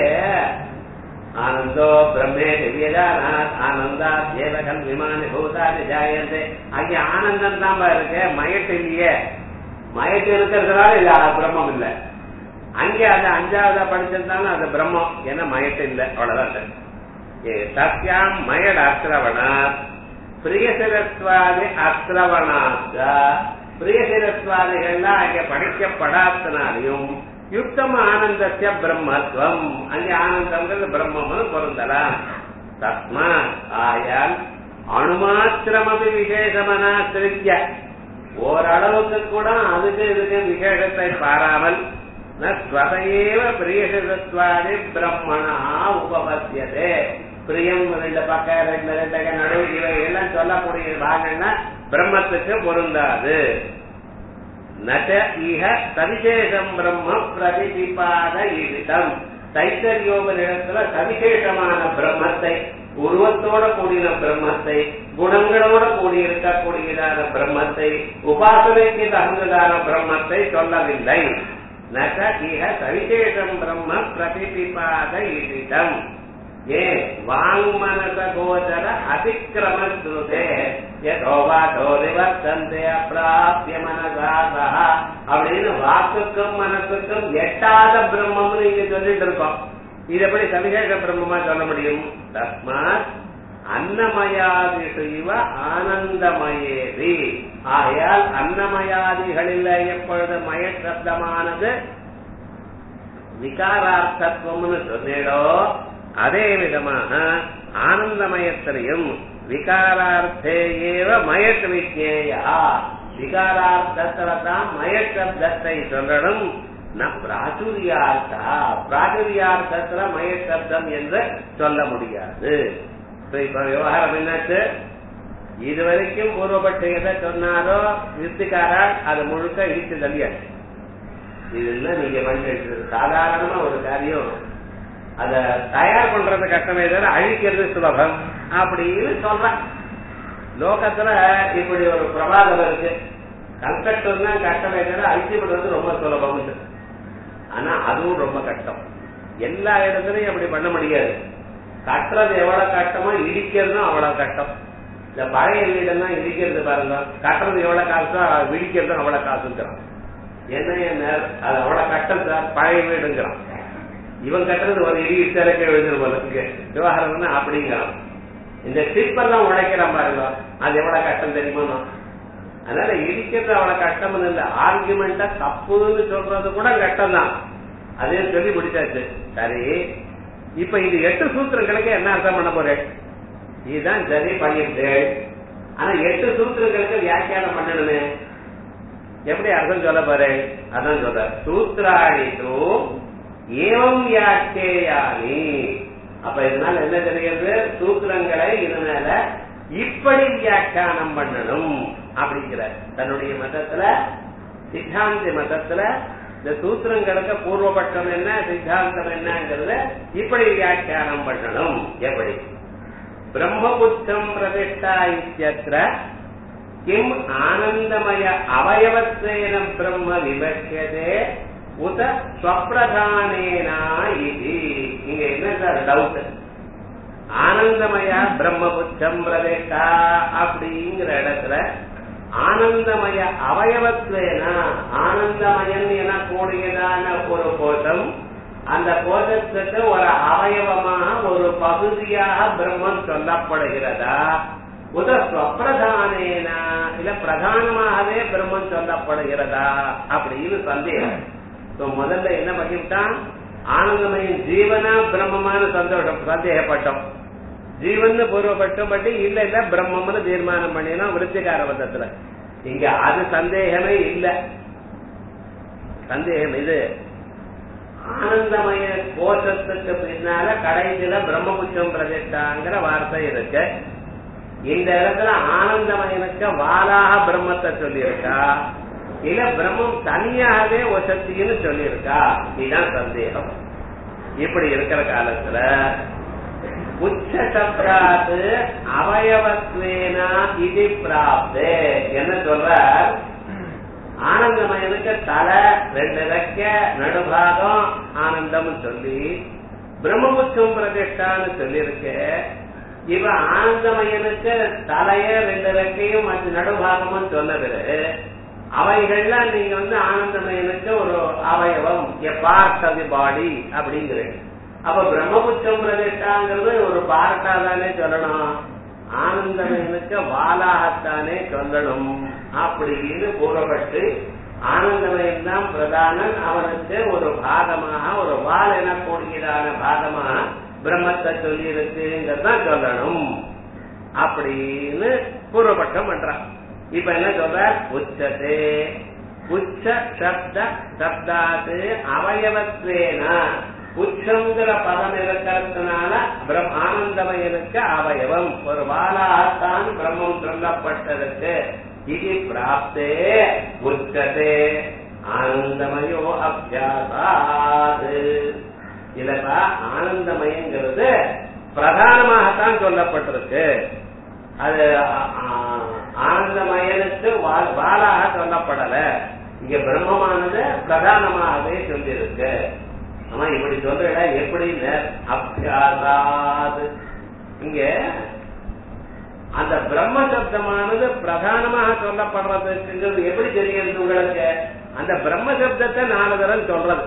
ஆனந்தோ பிரம்மே திவ்யஜானாத் ஆனந்தா தேவகன் விமான பூதாதி ஜாயந்தே அங்கே ஆனந்தம் தான் இருக்கு மயட்டு இல்லையே மயட்டு இருக்கிறதுனால இல்ல பிரம்மம் இல்ல அங்கே அது அஞ்சாவதா படிச்சிருந்தாலும் அது பிரம்மம் ஏன்னா மயட்டு இல்ல அவ்வளவுதான் தஸ்யாம் மயட் அஸ்ரவணா பிரியசிரஸ்வாதி அஸ்ரவணாச்சா பிரியசிரஸ்வாதிகள்லாம் அங்கே படிக்கப்படாதனாலையும் யுக்தம் ஆனந்தத்திய பிரம்மத்துவம் அங்கே ஆனந்தங்கிறது பிரம்மம்னு பொருந்தலாம் தஸ்மா ஆயால் அணுமாத்திரமபி விசேஷமனாசிரிக்க ஓரளவுக்கு கூட அதுக்கு இதுக்கு விசேஷத்தை பாராமல் ஸ்வதையேவ பிரியசிரஸ்வாதி பிரம்மணா உபபத்தியதே பிரியம் ரெண்டு பக்கம் ரெண்டு ரெண்டு நடுவு இவை எல்லாம் சொல்லக்கூடிய பாகங்கள்னா பிரம்மத்துக்கு பொருந்தாது நட இஹ சவிசேஷம் பிரம்ம பிரதிபாத ஈடிதம் தைத்தரியோபனிடத்துல சவிசேஷமான பிரம்மத்தை உருவத்தோட கூடின பிரம்மத்தை குணங்களோட கூடி இருக்கக்கூடியதான பிரம்மத்தை உபாசனைக்கு தகுந்ததான பிரம்மத்தை சொல்லவில்லை நக இஹ சவிசேஷம் பிரம்ம பிரதிபிபாத ஈடிதம் ஏ வாங்மனச கோச்சர அதிக்கிரம ஸ்ருதே யதோவாதோ நிவர்த்தந்தே அப்பிராப்திய மனசாதா அப்படின்னு வாக்குக்கும் மனசுக்கும் எட்டாத பிரம்மம்னு இங்க சொல்லிட்டு இருக்கோம் இது எப்படி சவிசேஷ பிரம்மமா சொல்ல முடியும் தஸ்மாத் அன்னமயாதிஷு இவ ஆனந்தமயேதி ஆயால் அன்னமயாதிகளில் எப்பொழுது மய சப்தமானது விகாரார்த்தத்துவம்னு சொன்னேடோ அதே விதமாக ஆனந்தமயத்திலையும் விகாரார்த்தே ஏவ மயக்க விஜேயா விகாரார்த்தத்துல தான் மயக்கப்தத்தை சொல்லணும் ந பிராச்சுரியார்த்தா பிராச்சுரியார்த்தத்துல மயக்கப்தம் என்று சொல்ல முடியாது So, இப்ப விவகாரம் என்னாச்சு இதுவரைக்கும் பூர்வப்பட்டு எதை சொன்னாரோ யுத்திக்காரா அது முழுக்க இடிச்சு தள்ளியாச்சு இதுல நீங்க பண்ணி சாதாரணமா ஒரு காரியம் அத தயார் பண்றது கஷ்டமே தவிர அழிக்கிறது சுலபம் அப்படின்னு சொல்றேன் லோகத்துல இப்படி ஒரு பிரபாதம் இருக்கு கன்ஸ்ட்ரக்டர் தான் கஷ்டமே தவிர அழிச்சு பண்றது ரொம்ப சுலபம் ஆனா அதுவும் ரொம்ப கஷ்டம் எல்லா இடத்துலயும் அப்படி பண்ண முடியாது கட்டுறது எவ்வளவு கஷ்டமோ இடிக்கிறதும் அவ்வளவு கஷ்டம் இந்த பழைய வீடெல்லாம் இடிக்கிறது பாருங்க கட்டுறது எவ்வளவு காசோ விடிக்கிறதும் அவ்வளவு காசுங்கிறான் என்ன என்ன அது அவ்வளவு கஷ்டம் சார் பழைய வீடுங்கிறான் இவன் கட்டுறது ஒரு இடி இட்டரைக்க எழுதுற போல இருக்கு விவகாரம்னா அப்படிங்கிறான் இந்த சிப்பெல்லாம் உழைக்கிறான் பாருங்க அது எவ்வளவு கஷ்டம் தெரியுமா அதனால இடிக்கிறது அவ்வளவு கஷ்டம் இல்ல ஆர்குமெண்டா தப்புன்னு சொல்றது கூட கஷ்டம் தான் அதே சொல்லி முடிச்சாச்சு சரி இப்ப இது எட்டு சூத்திரங்களுக்கு என்ன அர்த்தம் பண்ண போறேன் இதுதான் சரி பண்ணிட்டு ஆனா எட்டு சூத்திரங்களுக்கு வியாக்கியானம் பண்ணணுமே எப்படி அர்த்தம் சொல்ல போறேன் அதான் சொல்ற சூத்திராணித்து ஏவம் வியாக்கியானி அப்ப இதனால என்ன தெரிகிறது சூத்திரங்களை இது மேல இப்படி வியாக்கியானம் பண்ணணும் அப்படிங்கிற தன்னுடைய மதத்துல சித்தாந்தி மதத்துல இந்த சூத்திரங்களுக்கு பூர்வபட்சம் என்ன சித்தாந்தம் என்னங்கிறத இப்படி வியாக்கியானம் பண்ணணும் எப்படி பிரம்மபுத்தம் பிரதிஷ்டா இத்தியத்திர கிம் ஆனந்தமய அவயவத்வேன பிரம்ம விபட்சதே உத ஸ்வப்பிரதானேனா இது இங்க என்ன சார் டவுட் ஆனந்தமய பிரம்மபுத்தம் பிரதிஷ்டா அப்படிங்கிற இடத்துல ஆனந்தமய அவயவத்வேனா ஆனந்தமயன் என கூடியதான ஒரு கோஷம் அந்த கோஷத்துக்கு ஒரு அவயவமாக ஒரு பகுதியாக பிரம்மம் சொல்லப்படுகிறதா உத ஸ்வப்பிரதானேனா இல்ல பிரதானமாகவே பிரம்மம் சொல்லப்படுகிறதா அப்படின்னு சந்தேகம் முதல்ல என்ன பண்ணிவிட்டான் ஆனந்தமயம் ஜீவனா பிரம்மமான சந்தோஷம் சந்தேகப்பட்டோம் ஜீவன் பூர்வப்பட்டம் பட்டி இல்ல இல்ல பிரம்மம்னு தீர்மானம் பண்ணினோம் விருத்திகார பந்தத்துல இங்க அது சந்தேகமே இல்ல சந்தேகம் இது ஆனந்தமய கோஷத்துக்கு பின்னால கடைசியில பிரம்மபுச்சம் பிரதிஷ்டாங்கிற வார்த்தை இருக்கு இந்த இடத்துல ஆனந்தமயனுக்கு வாலாக பிரம்மத்தை சொல்லியிருக்கா இல்ல பிரம்மம் தனியாகவே ஒசத்தின்னு சொல்லியிருக்கா இதுதான் சந்தேகம் இப்படி இருக்கிற காலத்துல உச்ச சப்தாத்து அவயவத்வேனா இது பிராப்தே என்ன சொல்ற ஆனந்தமயனுக்கு தலை ரெண்டு ரெக்க நடுபாகம் ஆனந்தம் சொல்லி பிரம்மபுத்தம் பிரதிஷ்டான்னு சொல்லியிருக்கு இவன் ஆனந்தமயனுக்கு தலைய ரெண்டு ரெக்கையும் அது நடுபாகமும் சொன்னது அவைகள்லாம் நீங்க வந்து ஆனந்தமயனுக்கு ஒரு அவயவம் எ பார்ட் ஆஃப் தி பாடி அப்படிங்கிறேன் அப்ப பிரம்மபுத்தம் பிரதிஷ்டாங்கிறது ஒரு பார்ட்டா தானே சொல்லணும் ஆனந்தமயனுக்கு வாலாகத்தானே சொல்லணும் அப்படின்னு கூறப்பட்டு ஆனந்தமயம் தான் பிரதானன் அவனுக்கு ஒரு பாகமாக ஒரு வால் எனக்கூடியதான பாகமாக பிரம்மத்தை சொல்லி இருக்குங்கிறதான் சொல்லணும் அப்படின்னு பூர்வபட்சம் பண்றான் இப்ப என்ன சொல்ற உச்சத்தே உச்ச சப்த சப்தாத்து அவயவத்வேனா உச்சங்கிற பதம் இருக்கிறதுனால ஆனந்தமயனுக்கு அவயவம் ஒரு வாலாகத்தான் பிரம்மம் சொல்லப்பட்டதற்கு இது பிராப்தே உச்சதே ஆனந்தமயோ அபியாசாது இல்லப்பா ஆனந்தமயங்கிறது பிரதானமாகத்தான் சொல்லப்பட்டிருக்கு அது ஆனந்தமயனுக்கு வாலாக சொல்லப்படல இங்க பிரம்மமானது பிரதானமாகவே சொல்லியிருக்கு ஆமா இப்படி சொல்ற எப்படி அபியாசாது இங்க அந்த பிரம்ம சப்தமானது பிரதானமாக சொல்லப்படுறதுங்கிறது எப்படி தெரிகிறது உங்களுக்கு அந்த பிரம்ம சப்தத்தை நாலு தரம் சொல்றது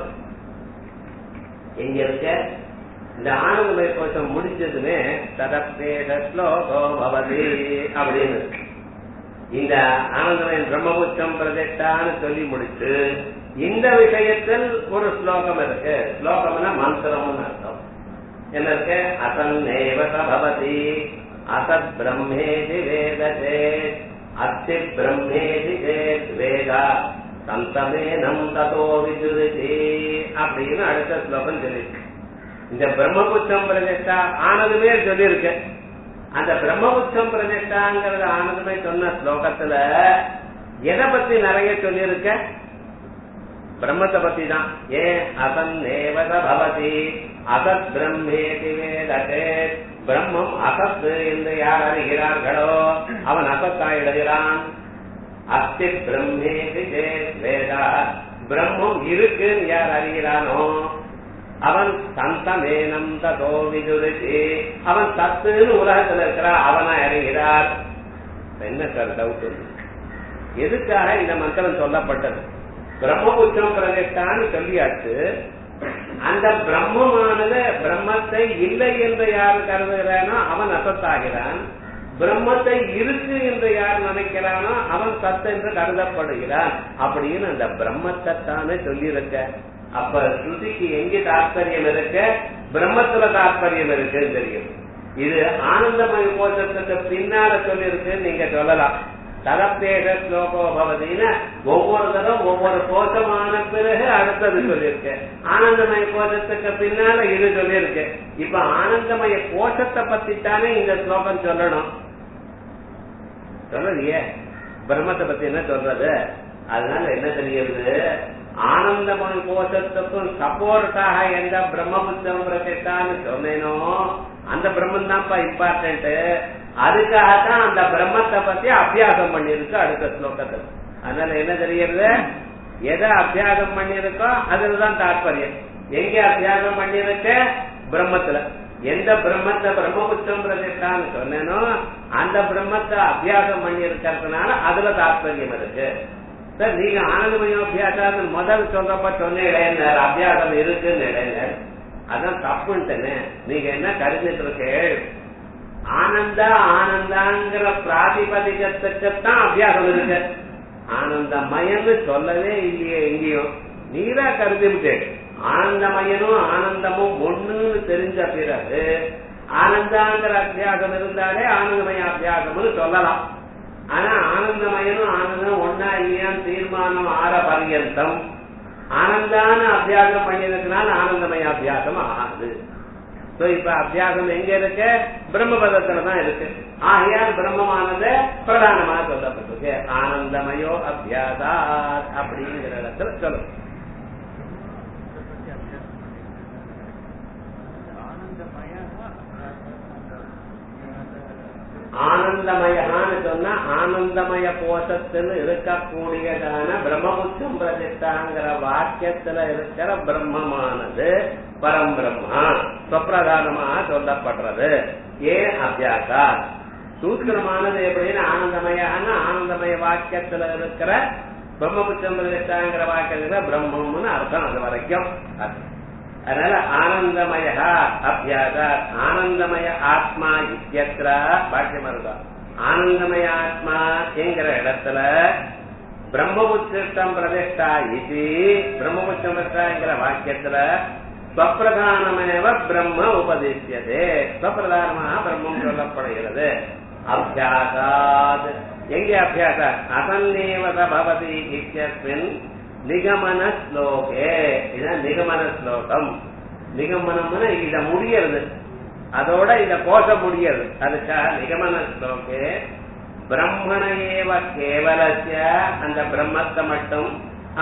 எங்க இருக்க இந்த ஆனந்தமய கோஷம் முடிச்சதுமே ததப்பேத ஸ்லோகோ பவதி அப்படின்னு இந்த ஆனந்தமயன் பிரம்மபுத்தம் பிரதிஷ்டான்னு சொல்லி முடிச்சு இந்த விஷயத்தில் ஒரு ஸ்லோகம் இருக்கு ஸ்லோகம்னா மந்திரம்னு அர்த்தம் என்ன இருக்கு அசன்னேவ சபவதி அசத் பிரம்மேதி வேததே அத்தி பிரம்மேதி சேத் வேதா சந்தமேனம் ததோ விதுருதி அப்படின்னு அடுத்த ஸ்லோகம் சொல்லிருக்கு இந்த பிரம்மபுத்தம் பிரதிஷ்டா ஆனதுமே சொல்லியிருக்கு அந்த பிரம்மபுத்தம் பிரதிஷ்டாங்கிறது ஆனதுமே சொன்ன ஸ்லோகத்துல எதை பத்தி நிறைய சொல்லியிருக்க பிரம்மத்தை பத்தி தான் ஏன் அசன் நேவத பவதி அசத் பிரம்மேதி வேததே பிரம்மம் அசத் என்று யார் அறிகிறார்களோ அவன் அசத்தாயிடுகிறான் அஸ்தி பிரம்மேதி சேத் வேதா பிரம்மம் இருக்குன்னு யார் அறிகிறானோ அவன் சந்தமேனம் ததோ விதுருதி அவன் சத்துன்னு உலகத்துல இருக்கிறான் அவனா அறிகிறார் என்ன சார் டவுட் எதுக்காக இந்த மந்திரம் சொல்லப்பட்டது பிரம்மபுத்திரம் பிரதிஷ்டான்னு சொல்லியாச்சு அந்த பிரம்மமானது பிரம்மத்தை இல்லை என்று யார் கருதுகிறானோ அவன் அசத்தாகிறான் பிரம்மத்தை இருக்கு என்று யார் நினைக்கிறானோ அவன் சத் என்று கருதப்படுகிறான் அப்படின்னு அந்த பிரம்மத்தை தானே சொல்லியிருக்க அப்ப ஸ்ருதிக்கு எங்க தாற்பயம் இருக்க பிரம்மத்துல தாற்பயம் இருக்குன்னு தெரியும் இது ஆனந்தமய கோஷத்துக்கு பின்னால சொல்லியிருக்குன்னு நீங்க சொல்லலாம் தலப்பேக ஸ்லோகோ பவதின்னு ஒவ்வொரு தரம் ஒவ்வொரு கோஷமான பிறகு அடுத்தது சொல்லியிருக்கு ஆனந்தமய கோஷத்துக்கு பின்னால இது சொல்லியிருக்கு இப்ப ஆனந்தமய கோஷத்தை பத்தி தானே இந்த ஸ்லோகம் சொல்லணும் சொல்லலையே பிரம்மத்தை பத்தி என்ன சொல்றது அதனால என்ன தெரியுது ஆனந்தமய கோஷத்துக்கும் சப்போர்ட்டாக எந்த பிரம்மபுத்தம் பிரதிஷ்டான்னு சொன்னேனோ அந்த பிரம்மன் தான்ப்பா இம்பார்ட்டன்ட் அதுக்காகத்தான் அந்த பிரம்மத்தை பத்தி அபியாசம் பண்ணிருக்கு அடுத்த ஸ்லோகத்தில் அதனால என்ன தெரியுது எதை அபியாசம் பண்ணிருக்கோ அதுலதான் தாற்பயம் எங்க அபியாசம் பண்ணிருக்க பிரம்மத்துல எந்த பிரம்மத்தை பிரம்மபுத்தம் பிரதிஷ்டான்னு சொன்னேனோ அந்த பிரம்மத்தை அபியாசம் பண்ணி இருக்கிறதுனால அதுல தாற்பயம் இருக்கு சார் நீங்க ஆனந்தமயம் அபியாசம் முதல் சொல்றப்ப சொன்னேன் அபியாசம் இருக்குன்னு இடையில அதான் தப்புன்ட்டேனே நீங்க என்ன கருதிட்டு இருக்கு ஆனந்த ஆனந்தாங்கிற பிராதிபதிகத்துக்குத்தான் அபியாசம் இருக்கு ஆனந்தமயம்னு சொல்லவே இல்லையே எங்கேயும் நீரா கருதி ஆனந்தமயனும் ஆனந்தமும் ஒண்ணுன்னு தெரிஞ்ச பிறகு ஆனந்தாங்கிற அபியாசம் இருந்தாலே ஆனந்தமய அபியாசம்னு சொல்லலாம் ஆனா ஆனந்தமயனும் ஆனந்தம் ஒன்னா இல்லையான்னு தீர்மானம் ஆற பர்யந்தம் ஆனந்தான அபியாசம் பண்ணியிருக்கனால ஆனந்தமய அபியாசம் ஆகாது சோ இப்ப அபியாசம் எங்க இருக்கு பிரம்மபதத்துல தான் இருக்கு ஆகையால் பிரம்மமானது பிரதானமாக சொல்லப்பட்டிருக்கு ஆனந்தமயோ அபியாசா அப்படிங்கிற இடத்துல சொல்லும் ஆனந்தமயான்னு சொன்னா ஆனந்தமய கோஷத்தில் இருக்கக்கூடியதான பிரம்மபுத்தம் பிரதிஷ்டாங்கிற வாக்கியத்துல இருக்கிற பிரம்மமானது பரம்பிரம்மா சொப்பிரதானமாக சொல்லப்படுறது ஏன் அபியாசா சூத்திரமானது எப்படின்னு ஆனந்தமயான ஆனந்தமய வாக்கியத்துல இருக்கிற பிரம்மபுத்தம் பிரதிஷ்டாங்கிற வாக்கியத்துல பிரம்மம்னு அர்த்தம் அது வரைக்கும் அதனால ஆனந்தமய அபியாச ஆனந்தமய ஆத்மா இத்தியத்திர பாக்கியம் இருக்கும் ஆனந்தமய ஆத்மா என்கிற இடத்துல பிரம்மபுத்திரம் பிரதிஷ்டா இது பிரம்மபுத்திரம் பிரதிஷ்டாங்கிற வாக்கியத்துல ஸ்வப்பிரதானமேவ பிரம்ம உபதேசியதே ஸ்வப்பிரதானமாக பிரம்மம் சொல்லப்படுகிறது அபியாசாத் எங்கே அபியாச அசன்னேவ பவதி இத்தியஸ்மின் நிகமன ஸ்லோகே இதான் நிகமன ஸ்லோகம் நிகமனம்னு இத முடியறது அதோட இத கோஷ முடியறது அதுக்காக நிகமன ஸ்லோகே பிரம்மண ஏவ கேவலசிய அந்த பிரம்மத்தை மட்டும்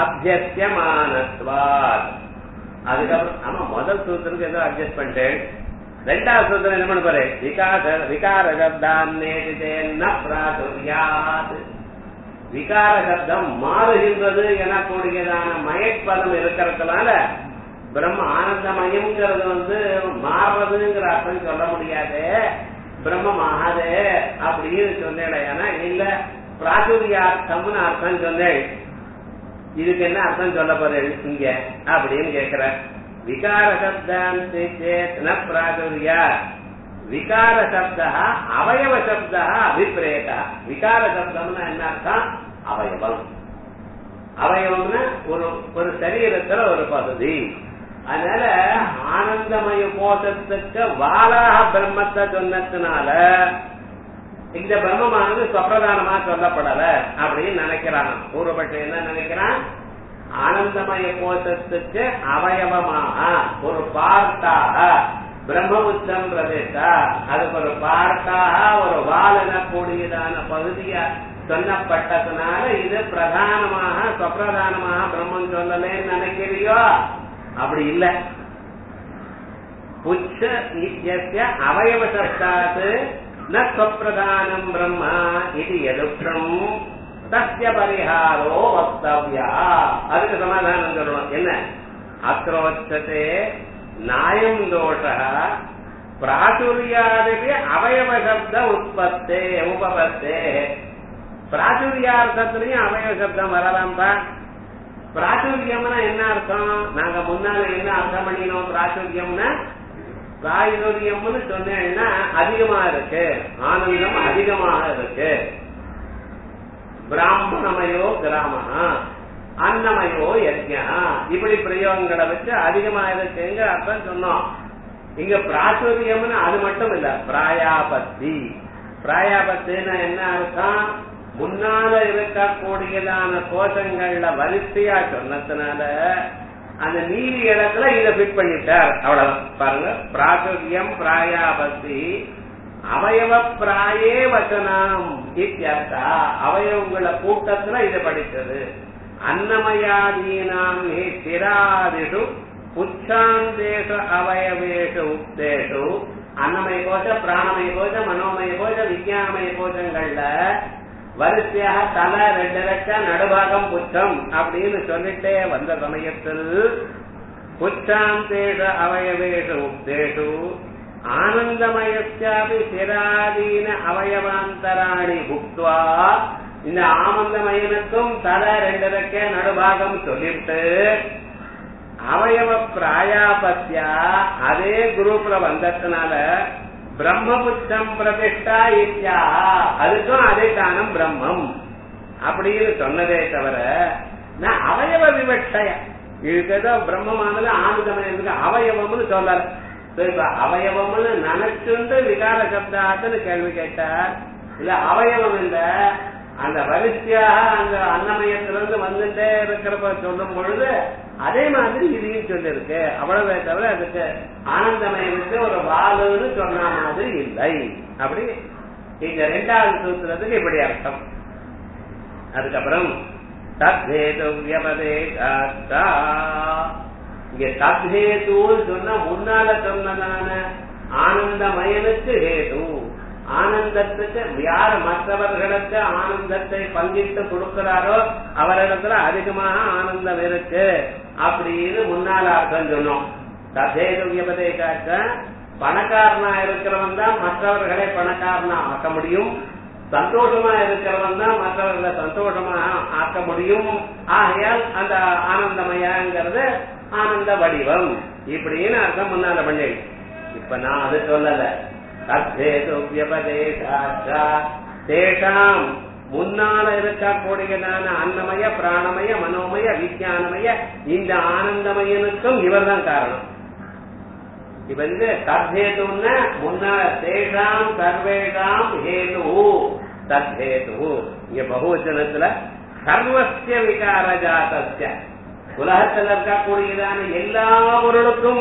அபியசியமானத்வாத் அதுக்கப்புறம் ஆமா முதல் சூத்திரத்துக்கு ஏதோ அட்ஜஸ்ட் பண்ணிட்டேன் ரெண்டாவது சூத்திரம் என்ன பண்ண போறேன் விகார விகார சப்தான் நேசிதேன்ன பிராதுரியாது விகார சப்தம் மாறுகின்றது எனக்கூடியதான மயப்பதம் இருக்கிறதுனால பிரம்ம ஆனந்தமயம்ங்கிறது வந்து மாறுறதுங்கிற அர்த்தம் சொல்ல முடியாது பிரம்மம் ஆகாது அப்படின்னு சொன்னேன் ஏன்னா இல்ல பிராச்சுரியார்த்தம்னு அர்த்தம் சொன்னேன் இதுக்கு என்ன அர்த்தம் சொல்ல போறேன் இங்க அப்படின்னு கேக்குற விகார சப்தாந்தி சேத்ன பிராச்சுரியா விகார சப்தா அவயவ சப்தா அபிப்பிரேத விகார சப்தம்னா என்ன அர்த்தம் அவயவம் அவயவம்னா ஒரு ஒரு சரீரத்துல ஒரு பகுதி அதனால ஆனந்தமய கோஷத்துக்கு வாலாக பிரம்மத்தை சொன்னதுனால இந்த பிரம்மமானது சொப்பிரதானமா சொல்லப்படல அப்படின்னு நினைக்கிறான் பூர்வபட்சம் என்ன நினைக்கிறான் ஆனந்தமய கோஷத்துக்கு அவயவமாக ஒரு பார்ட்டாக பிரம்மபுத்தம் பிரதேசா அதுக்கு ஒரு பார்ட்டாக ஒரு வால் எனக்கூடியதான பகுதியா சொல்லப்பட்டதுனால இது பிரதானமாக சொப்பிரதானமாக பிரம்மம் சொல்லலேன்னு நினைக்கிறியோ அப்படி இல்லை புச்ச இத்தியஸ்ய அவயவசப்தாத் ந ஸ்வப்பிரதானம் பிரம்மா இது எதுக்கம் தஸ்ய பரிஹாரோ வக்தவ்யா அதுக்கு சமாதானம் சொல்லணும் என்ன அக்ரோச்சதே நாயம் தோஷ பிராச்சுரியாதிபி அவயவசப்த உற்பத்தே உபபத்தே பிராச்சுரியார்த்தத்திலையும் அவயவ சப்தம் வரலாம்பா பிராச்சுரியம்னா என்ன அர்த்தம் நாங்க முன்னால என்ன அர்த்தம் பண்ணினோம் பிராச்சுரியம்னா பிராயுரியம்னு சொன்னேன்னா அதிகமா இருக்கு ஆனந்தம் அதிகமாக இருக்கு பிராமணமயோ கிராமணா அன்னமயோ யஜ்யா இப்படி பிரயோகங்களை வச்சு அதிகமா இருக்குங்கிற அர்த்தம் சொன்னோம் இங்க பிராச்சுரியம்னு அது மட்டும் இல்ல பிராயாபத்தி பிராயாபத்தின்னு என்ன அர்த்தம் முன்னால இருக்கக்கூடியதான கோஷங்கள்ல வரிசையா சொன்னதுனால அந்த நீதி இடத்துல இதை ஃபிட் பண்ணிட்டார் அவ்வளவுதான் பாருங்க பிராச்சுரியம் பிராயாபத்தி அவயவ பிராயே வச்சனம் இத்தியர்த்தா அவயவங்கள கூட்டத்துல இது படித்தது அன்னமயாதீனாம் ஹி சிராதிஷு உச்சாந்தேஷு அவயவேஷு உக்தேஷு அன்னமய கோஷ பிராணமய கோஷ மனோமய கோஷ விஞ்ஞானமய கோஷங்கள்ல வரிசையாக தலை ரெண்டு லட்சம் நடுபாகம் புச்சம் அப்படின்னு சொல்லிட்டே வந்த சமயத்தில் புச்சாந்தேஷ அவயவேஷு உக்தேஷு ஆனந்தமயச்சாபி சிராதீன அவயவாந்தராணி புக்துவா இந்த ஆனந்தமயனுக்கும் தலை ரெண்டு லட்ச நடுபாகம் சொல்லிட்டு அவயவ பிராயாபத்தியா அதே குரூப்ல வந்ததுனால பிரம்மபுத்தம் பிரதிஷ்டா இத்தியா அதுக்கும் அதே தானம் பிரம்மம் அப்படின்னு சொன்னதே தவிர நான் அவயவ விவட்சய இதுக்கு ஏதோ பிரம்மமானது ஆனந்தமயத்துக்கு அவயவம்னு சொல்லல இப்ப அவயவம்னு நினைச்சுண்டு விகார சப்தாத்துன்னு கேள்வி கேட்டார் இல்ல அவயவம் இல்ல அந்த வரிசையாக அந்த அன்னமயத்திலிருந்து வந்துட்டே இருக்கிறப்ப சொல்லும் பொழுது அதே மாதிரி இதையும் சொல்லிருக்கு அவ்வளவே தவிர அதுக்கு ஆனந்தமயனுக்கு ஒரு வாலுன்னு சொன்ன மாதிரி இல்லை அப்படி இந்த ரெண்டாவது சூத்திரத்துக்கு இப்படி அர்த்தம் அதுக்கப்புறம் தத்ஹேது வியபதேகாத்தா இங்க தத்ஹேதுன்னு சொன்னா முன்னால சொன்னதான ஆனந்தமயனுக்கு ஹேது ஆனந்தத்துக்கு யார் மற்றவர்களுக்கு ஆனந்தத்தை பங்கிட்டு கொடுக்கிறாரோ அவரிடத்துல அதிகமாக ஆனந்தம் இருக்கு அப்படின்னு முன்னால அர்த்தம் சொன்னோம் ததேது வியபதேகாச்ச பணக்காரனா இருக்கிறவன் தான் மற்றவர்களை பணக்காரனா ஆக்க முடியும் சந்தோஷமா இருக்கிறவன் தான் மற்றவர்களை சந்தோஷமா ஆக்க முடியும் ஆகையால் அந்த ஆனந்தமயங்கிறது ஆனந்த வடிவம் இப்படின்னு அர்த்தம் முன்னால பண்ணி இப்ப நான் அது சொல்லல தத்தேதுவியபதேசாச்சா தேஷாம் முன்னால இருக்கக்கூடியதான அன்னமய பிராணமய மனோமய விஜயானமய இந்த ஆனந்தமயனுக்கும் இவர் தான் காரணம் இப்ப இது தத்தேதுன்னு முன்னால தேஷாம் சர்வேஷாம் ஹேது தத்தேது இங்க பகுவச்சனத்துல சர்வசிய விகார ஜாத்தஸ்ய உலகத்தில் இருக்கக்கூடியதான எல்லா பொருளுக்கும்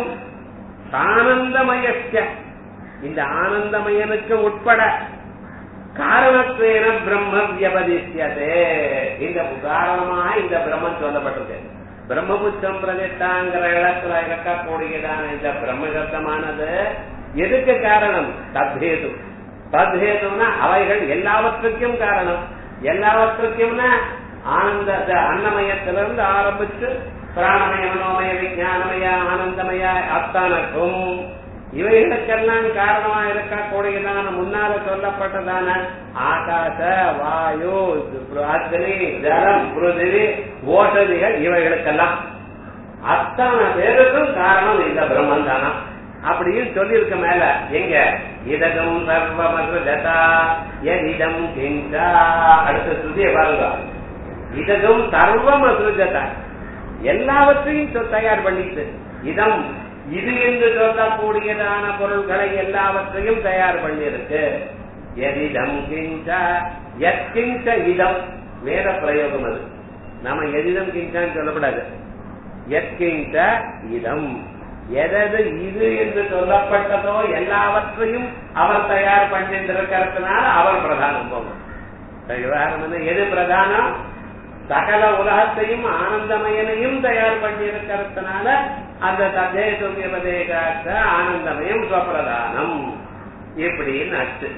ஆனந்தமயஸ்ய இந்த ஆனந்தமயனுக்கு உட்பட காரணத்துவேன பிரம்ம வியபதிஷ்யதே இந்த காரணமாக இந்த பிரம்மம் சொல்லப்பட்டது பிரம்மபுத்தம் பிரதிஷ்டாங்கிற இடத்துல இருக்கக்கூடியதான இந்த பிரம்ம சப்தமானது எதுக்கு காரணம் தத்ஹேது தத்ஹேதுனா அவைகள் எல்லாவற்றுக்கும் காரணம் எல்லாவற்றுக்கும்னா ஆனந்த அன்னமயத்திலிருந்து ஆரம்பிச்சு பிராணமய மனோமய விஞ்ஞானமய ஆனந்தமய அத்தானக்கும் இவைகளுக்கெல்லாம் காரணமா இருக்கக்கூடியதான முன்னால சொல்லப்பட்டதான ஆகாச வாயு அக்னி ஜலம் பிருதிவி ஓஷதிகள் இவைகளுக்கெல்லாம் அத்தனை பேருக்கும் காரணம் இந்த பிரம்மன் தானா அப்படின்னு சொல்லியிருக்க மேல எங்க இதகம் சர்வமதா எதிடம் கிஞ்சா அடுத்த ஸ்ருதியை பாருங்க இதகம் சர்வம் அசுஜதா எல்லாவற்றையும் தயார் பண்ணிட்டு இதம் இது என்று சொல்லக்கூடியதான பொருள்களை எல்லாவற்றையும் தயார் பண்ணியிருக்கு எதிதம் கிஞ்ச எத்கிஞ்ச இதம் வேத பிரயோகம் அது நாம எதிதம் கிஞ்சான்னு சொல்லக்கூடாது எத்கிஞ்ச இதம் எதது இது என்று சொல்லப்பட்டதோ எல்லாவற்றையும் அவர் தயார் பண்ணிருக்கிறதுனால அவர் பிரதானம் போகும் விவகாரம் என்ன? எது பிரதானம் சகல உலகத்தையும் ஆனந்தமயனையும் தயார் பண்ணியிருக்கிறதுனால அந்த ததே சுமியபதேகாத்த ஆனந்தமயம் ஸ்வப்பிரதானம் இப்படின்னு அச்சு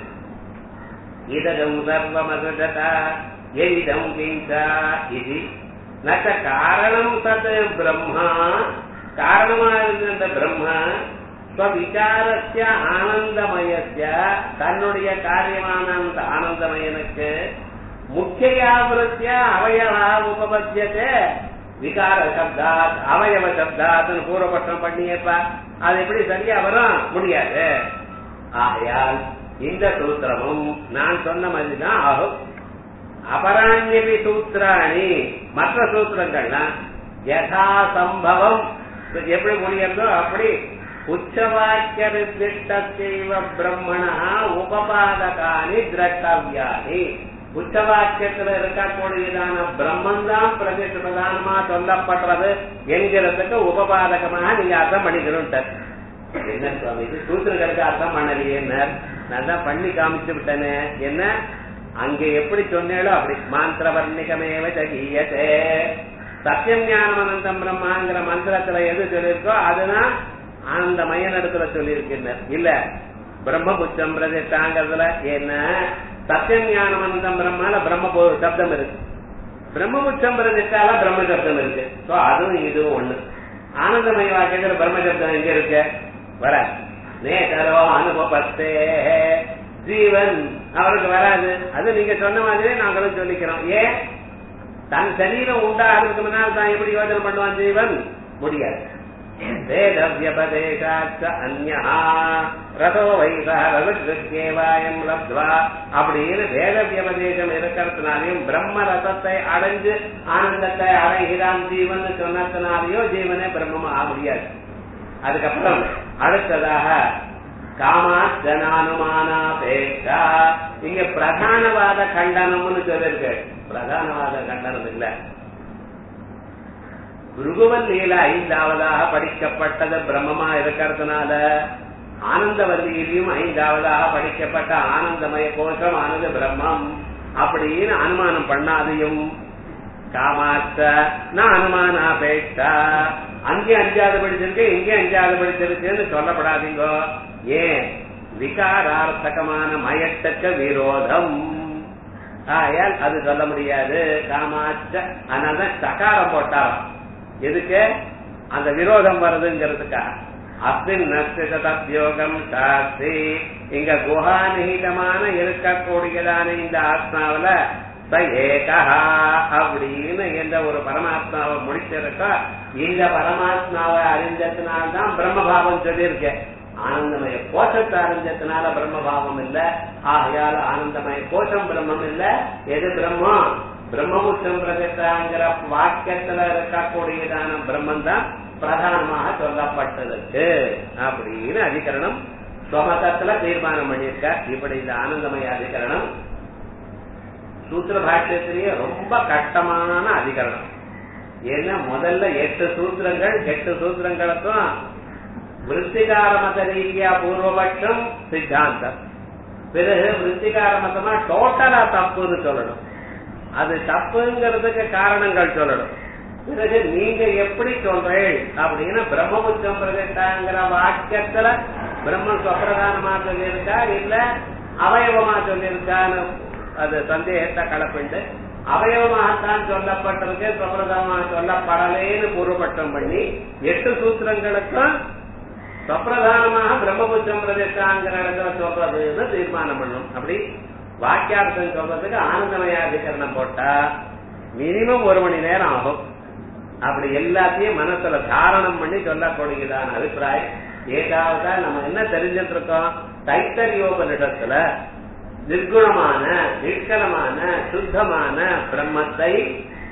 இதம் சர்வமசுஜத எயிதம் கிஞ்சா இது நச்ச காரணம் தத் பிரம்மா காரணமா இருந்த அந்த பிரம்மா ஸ்வவிகாரஸ்ய ஆனந்தமயஸ்ய தன்னுடைய காரியமான அந்த ஆனந்தமயனுக்கு முக்கியாவிருத்திய அவயவா உபபத்தியதே விகார சப்தாத் அவயவ சப்தாத்னு பூர்வபட்சம் பண்ணியப்பா அது எப்படி சரியா வரும் முடியாது ஆகையால் இந்த சூத்திரமும் நான் சொன்ன மாதிரிதான் ஆகும் அபராண்யபி சூத்திராணி மற்ற சூத்திரங்கள்லாம் யதா சம்பவம் எப்படி முடியறதோ அப்படி உச்சவாக்கிய நிர்திஷ்டத்தைவ பிரம்மணா உபபாதகானி திரட்டவியானி உச்சவாக்கியத்துல இருக்கக்கூடியதான பிரம்மன் தான் பிரதிஷ்ட பிரதானமா சொல்லப்படுறது என்கிறதுக்கு உபபாதகமாக நீங்க அர்த்தம் பண்ணிக்கணும் என்ன சுவாமி இது சூத்திரங்களுக்கு அர்த்தம் பண்ணலையே நான் தான் பண்ணி காமிச்சு விட்டேனே என்ன அங்க எப்படி சொன்னேளோ அப்படி மாந்திர வர்ணிகமேவ ஜகீயத்தே சத்தியம் ஞானம் அனந்தம் பிரம்மாங்கிற மந்திரத்துல எது சொல்லியிருக்கோ அதுதான் ஆனந்த மயனிடத்துல சொல்லியிருக்கின்றார் இல்ல பிரம்மபுச்சம் பிரதிஷ்டாங்கிறதுல என்ன சத்தியம் ஞானம் அனந்தம் பிரம்மால பிரம்ம போ- சப்தம் இருக்கு பிரம்மபுச்சம் பிரதிஷ்டால பிரம்ம சப்தம் இருக்கு சோ அதுவும் இதுவும் ஒண்ணு ஆனந்தமய வாக்கியத்துல பிரம்ம சப்தம் எங்க இருக்கு வர நேதரோ அனுபவத்தே ஜீவன் அவருக்கு வராது அது நீங்க சொன்ன மாதிரியே நாங்களும் சொல்லிக்கிறோம் ஏன் தன் சரீரம் உண்டாகிறதுக்கு முன்னால் தான் எப்படி யோஜனை பண்ணுவான் ஜீவன் முடியாது வேதவியபதேசாச்ச அந்யா ரதோ வைசா ரதேவாயம் லப்த்வா அப்படின்னு வேத வியபதேசம் இருக்கிறதுனாலையும் பிரம்ம ரசத்தை அடைஞ்சு ஆனந்தத்தை அடைகிறான் ஜீவன் சொன்னதுனாலையோ ஜீவனே பிரம்மமா ஆக முடியாது அதுக்கப்புறம் அடுத்ததாக காமாச்சனானுமானாபேட்சா இங்க பிரதானவாத கண்டனம்னு சொல்லிருக்கு பிரதானவாத கண்டனம் இல்ல பிருகுவன் லீல ஐந்தாவதாக படிக்கப்பட்டது பிரம்மமா இருக்கிறதுனால ஆனந்தவல்லியிலையும் ஐந்தாவதாக படிக்கப்பட்ட ஆனந்தமய கோஷம் ஆனது பிரம்மம் அப்படின்னு அனுமானம் பண்ணாதையும் காமாச்ச நான் அனுமானாபேட்சா அங்கே அஞ்சாவது படிச்சிருக்கு இங்கே அஞ்சாவது படிச்சிருக்குன்னு சொல்லப்படாதீங்க ஏன் விகாரார்த்தகமான மயத்தக்க விரோதம் ஆயால் அது சொல்ல முடியாது காமாச்ச அதனாலதான் சகாரம் போட்டாராம் எதுக்கு அந்த விரோதம் வருதுங்கிறதுக்காக அஸ்மின் நஸ்தித தத்யோகம் சாஸ்தி இங்க குஹாநிகிதமான இருக்கக்கூடியதான இந்த ஆத்மாவில ச ஏகா அப்படின்னு எந்த ஒரு பரமாத்மாவை முடிச்சிருக்கோ இந்த பரமாத்மாவை அறிஞ்சதுனால்தான் பிரம்மபாவம் சொல்லியிருக்கேன் ஆனந்தமய கோஷத்தை அறிஞ்சதுனால பிரம்மபாவம் இல்ல ஆகையால ஆனந்தமய கோஷம் பிரம்மம் இல்ல எது பிரம்மம் பிரம்மபுத்தம் பிரதிஷ்டாங்கிற வாக்கியத்துல இருக்கக்கூடியதான பிரம்மன் தான் பிரதானமாக சொல்லப்பட்டதுக்கு அப்படின்னு அதிகரணம் சுமதத்துல தீர்மானம் பண்ணியிருக்க இப்படி இந்த ஆனந்தமய அதிகரணம் சூத்திர பாஷ்யத்திலேயே ரொம்ப கட்டமான அதிகரணம் ஏன்னா முதல்ல எட்டு சூத்திரங்கள் எட்டு சூத்திரங்களுக்கும் விருத்திகார மத ரீதியா பூர்வபட்சம் சித்தாந்தம் பிறகு விருத்திகார மதமா டோட்டலா தப்புன்னு சொல்லணும் அது தப்புங்கிறதுக்கு காரணங்கள் சொல்லணும் பிறகு நீங்க எப்படி சொல்றீள் அப்படின்னு பிரம்மபுத்தம் பிரதிஷ்டாங்கிற வாக்கியத்துல பிரம்மன் சொப்பிரதானமா சொல்லியிருக்கா இல்ல அவயவமா சொல்லியிருக்கான்னு அது சந்தேகத்தை கலப்பிண்டு அவயவமாகத்தான் சொல்லப்பட்டிருக்கு சொப்பிரதானமாக சொல்லப்படலேன்னு பூர்வபட்சம் பண்ணி எட்டு சூத்திரங்களுக்கும் சொப்பிரதானமாக பிரம்மபுத்தம் பிரதிஷ்டாங்கிற இடத்துல சொல்றதுன்னு தீர்மானம் பண்ணும் அப்படி வாக்கியார்த்தம் சொல்றதுக்கு ஆனந்தமயாதிகரணம் போட்டா மினிமம் ஒரு மணி நேரம் ஆகும் அப்படி எல்லாத்தையும் மனசுல தாரணம் பண்ணி சொல்லக்கூடியதான அபிப்பிராயம் ஏகாவதா நம்ம என்ன தெரிஞ்சிட்டு இருக்கோம் தைத்தரியோபனிடத்துல நிர்குணமான நிஷ்கலமான சுத்தமான பிரம்மத்தை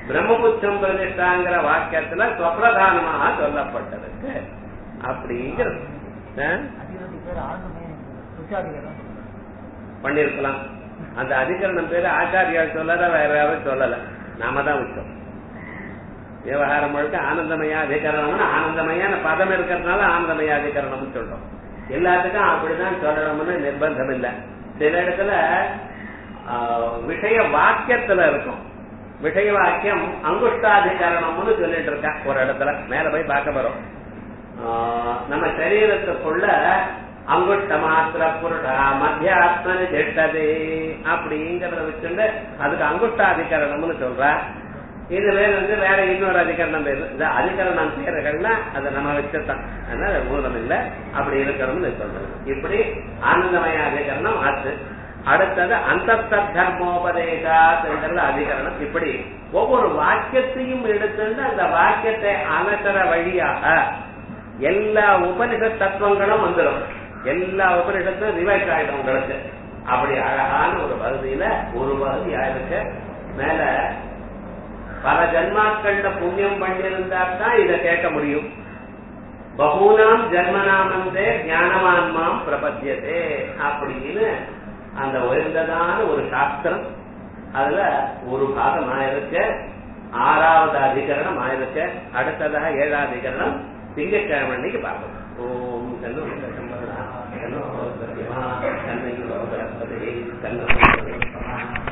பிரம்மபுச்சம் பிரதிஷ்டாங்கிற வாக்கியத்துல ஸ்வப்பிரதானமாக சொல்லப்பட்டிருக்கு அப்படிங்கிறது ஆ? அதிகாரத்துக்கு பேர் ஆனந்தமே சுஷாதிகாரம் பண்ணிருக்கலாம் அந்த அதிகரணம் பேரு ஆச்சாரியால் சொல்லல வேற யாரும் சொல்லல நாம தான் விட்டோம் விவகாரம் முழுக்க ஆனந்தமய அதிகரணம்னு ஆனந்தமயான பதம் இருக்கிறதுனால ஆனந்தமய அதிகரணம்னு சொல்றோம் எல்லாத்துக்கும் அப்படிதான் சொல்லணும்னு நிர்பந்தம் இல்லை சில இடத்துல ஆஹ், விஷய வாக்கியத்துல இருக்கும் விஷய வாக்கியம் அங்குஷ்டாதிகரணம்னு சொல்லிட்டு இருக்கா ஒரு இடத்துல மேல போய் பார்க்க போறோம் ஆஹ், நம்ம சரீரத்துக்குள்ள அங்குஷ்ட மாத்திர புருடா மத்தியாத்மனு திட்டதே அப்படிங்கறத வச்சுட்டு அதுக்கு அங்குஷ்டாதிகரணம்னு சொல்றா இது வேற வந்து வேற இன்னொரு அதிகரணம் பேரு இந்த அதிகரணம் பேருகள்னா அதை நம்ம வச்சுட்டோம் அதனால மூலம் இல்ல அப்படி இருக்கணும்னு சொல்றது இப்படி ஆனந்தமய அதிகரணம் ஆச்சு அடுத்தது அந்த தர்மோபதேசாத்துங்கிற அதிகரணம் இப்படி ஒவ்வொரு வாக்கியத்தையும் எடுத்துட்டு அந்த வாக்கியத்தை அலசர வழியாக எல்லா உபனிஷத் தத்துவங்களும் வந்துடும் எல்லா உபனிஷத்தும் ரிவைஸ் ஆயிடும் உங்களுக்கு அப்படி அழகான ஒரு பகுதியில ஒரு பகுதி ஆயிருக்கு மேல பல ஜன்மாக்கள்ல புண்ணியம் பண்ணியிருந்தா தான் இதை கேட்க முடியும் பகூனாம் ஜன்மநாமந்தே ஞானவான்மாம் பிரபத்தியதே அப்படின்னு அந்த உயர்ந்ததான ஒரு சாஸ்திரம் அதுல ஒரு பாகம் ஆயிருக்கு ஆறாவது அதிகரணம் ஆயிருக்கு அடுத்ததாக ஏழாவது அதிகரணம் திங்கட்கிழமை அன்னைக்கு பார்க்கணும் ஓம் கண்ணு கண்ணு கண்ணு கண்ணு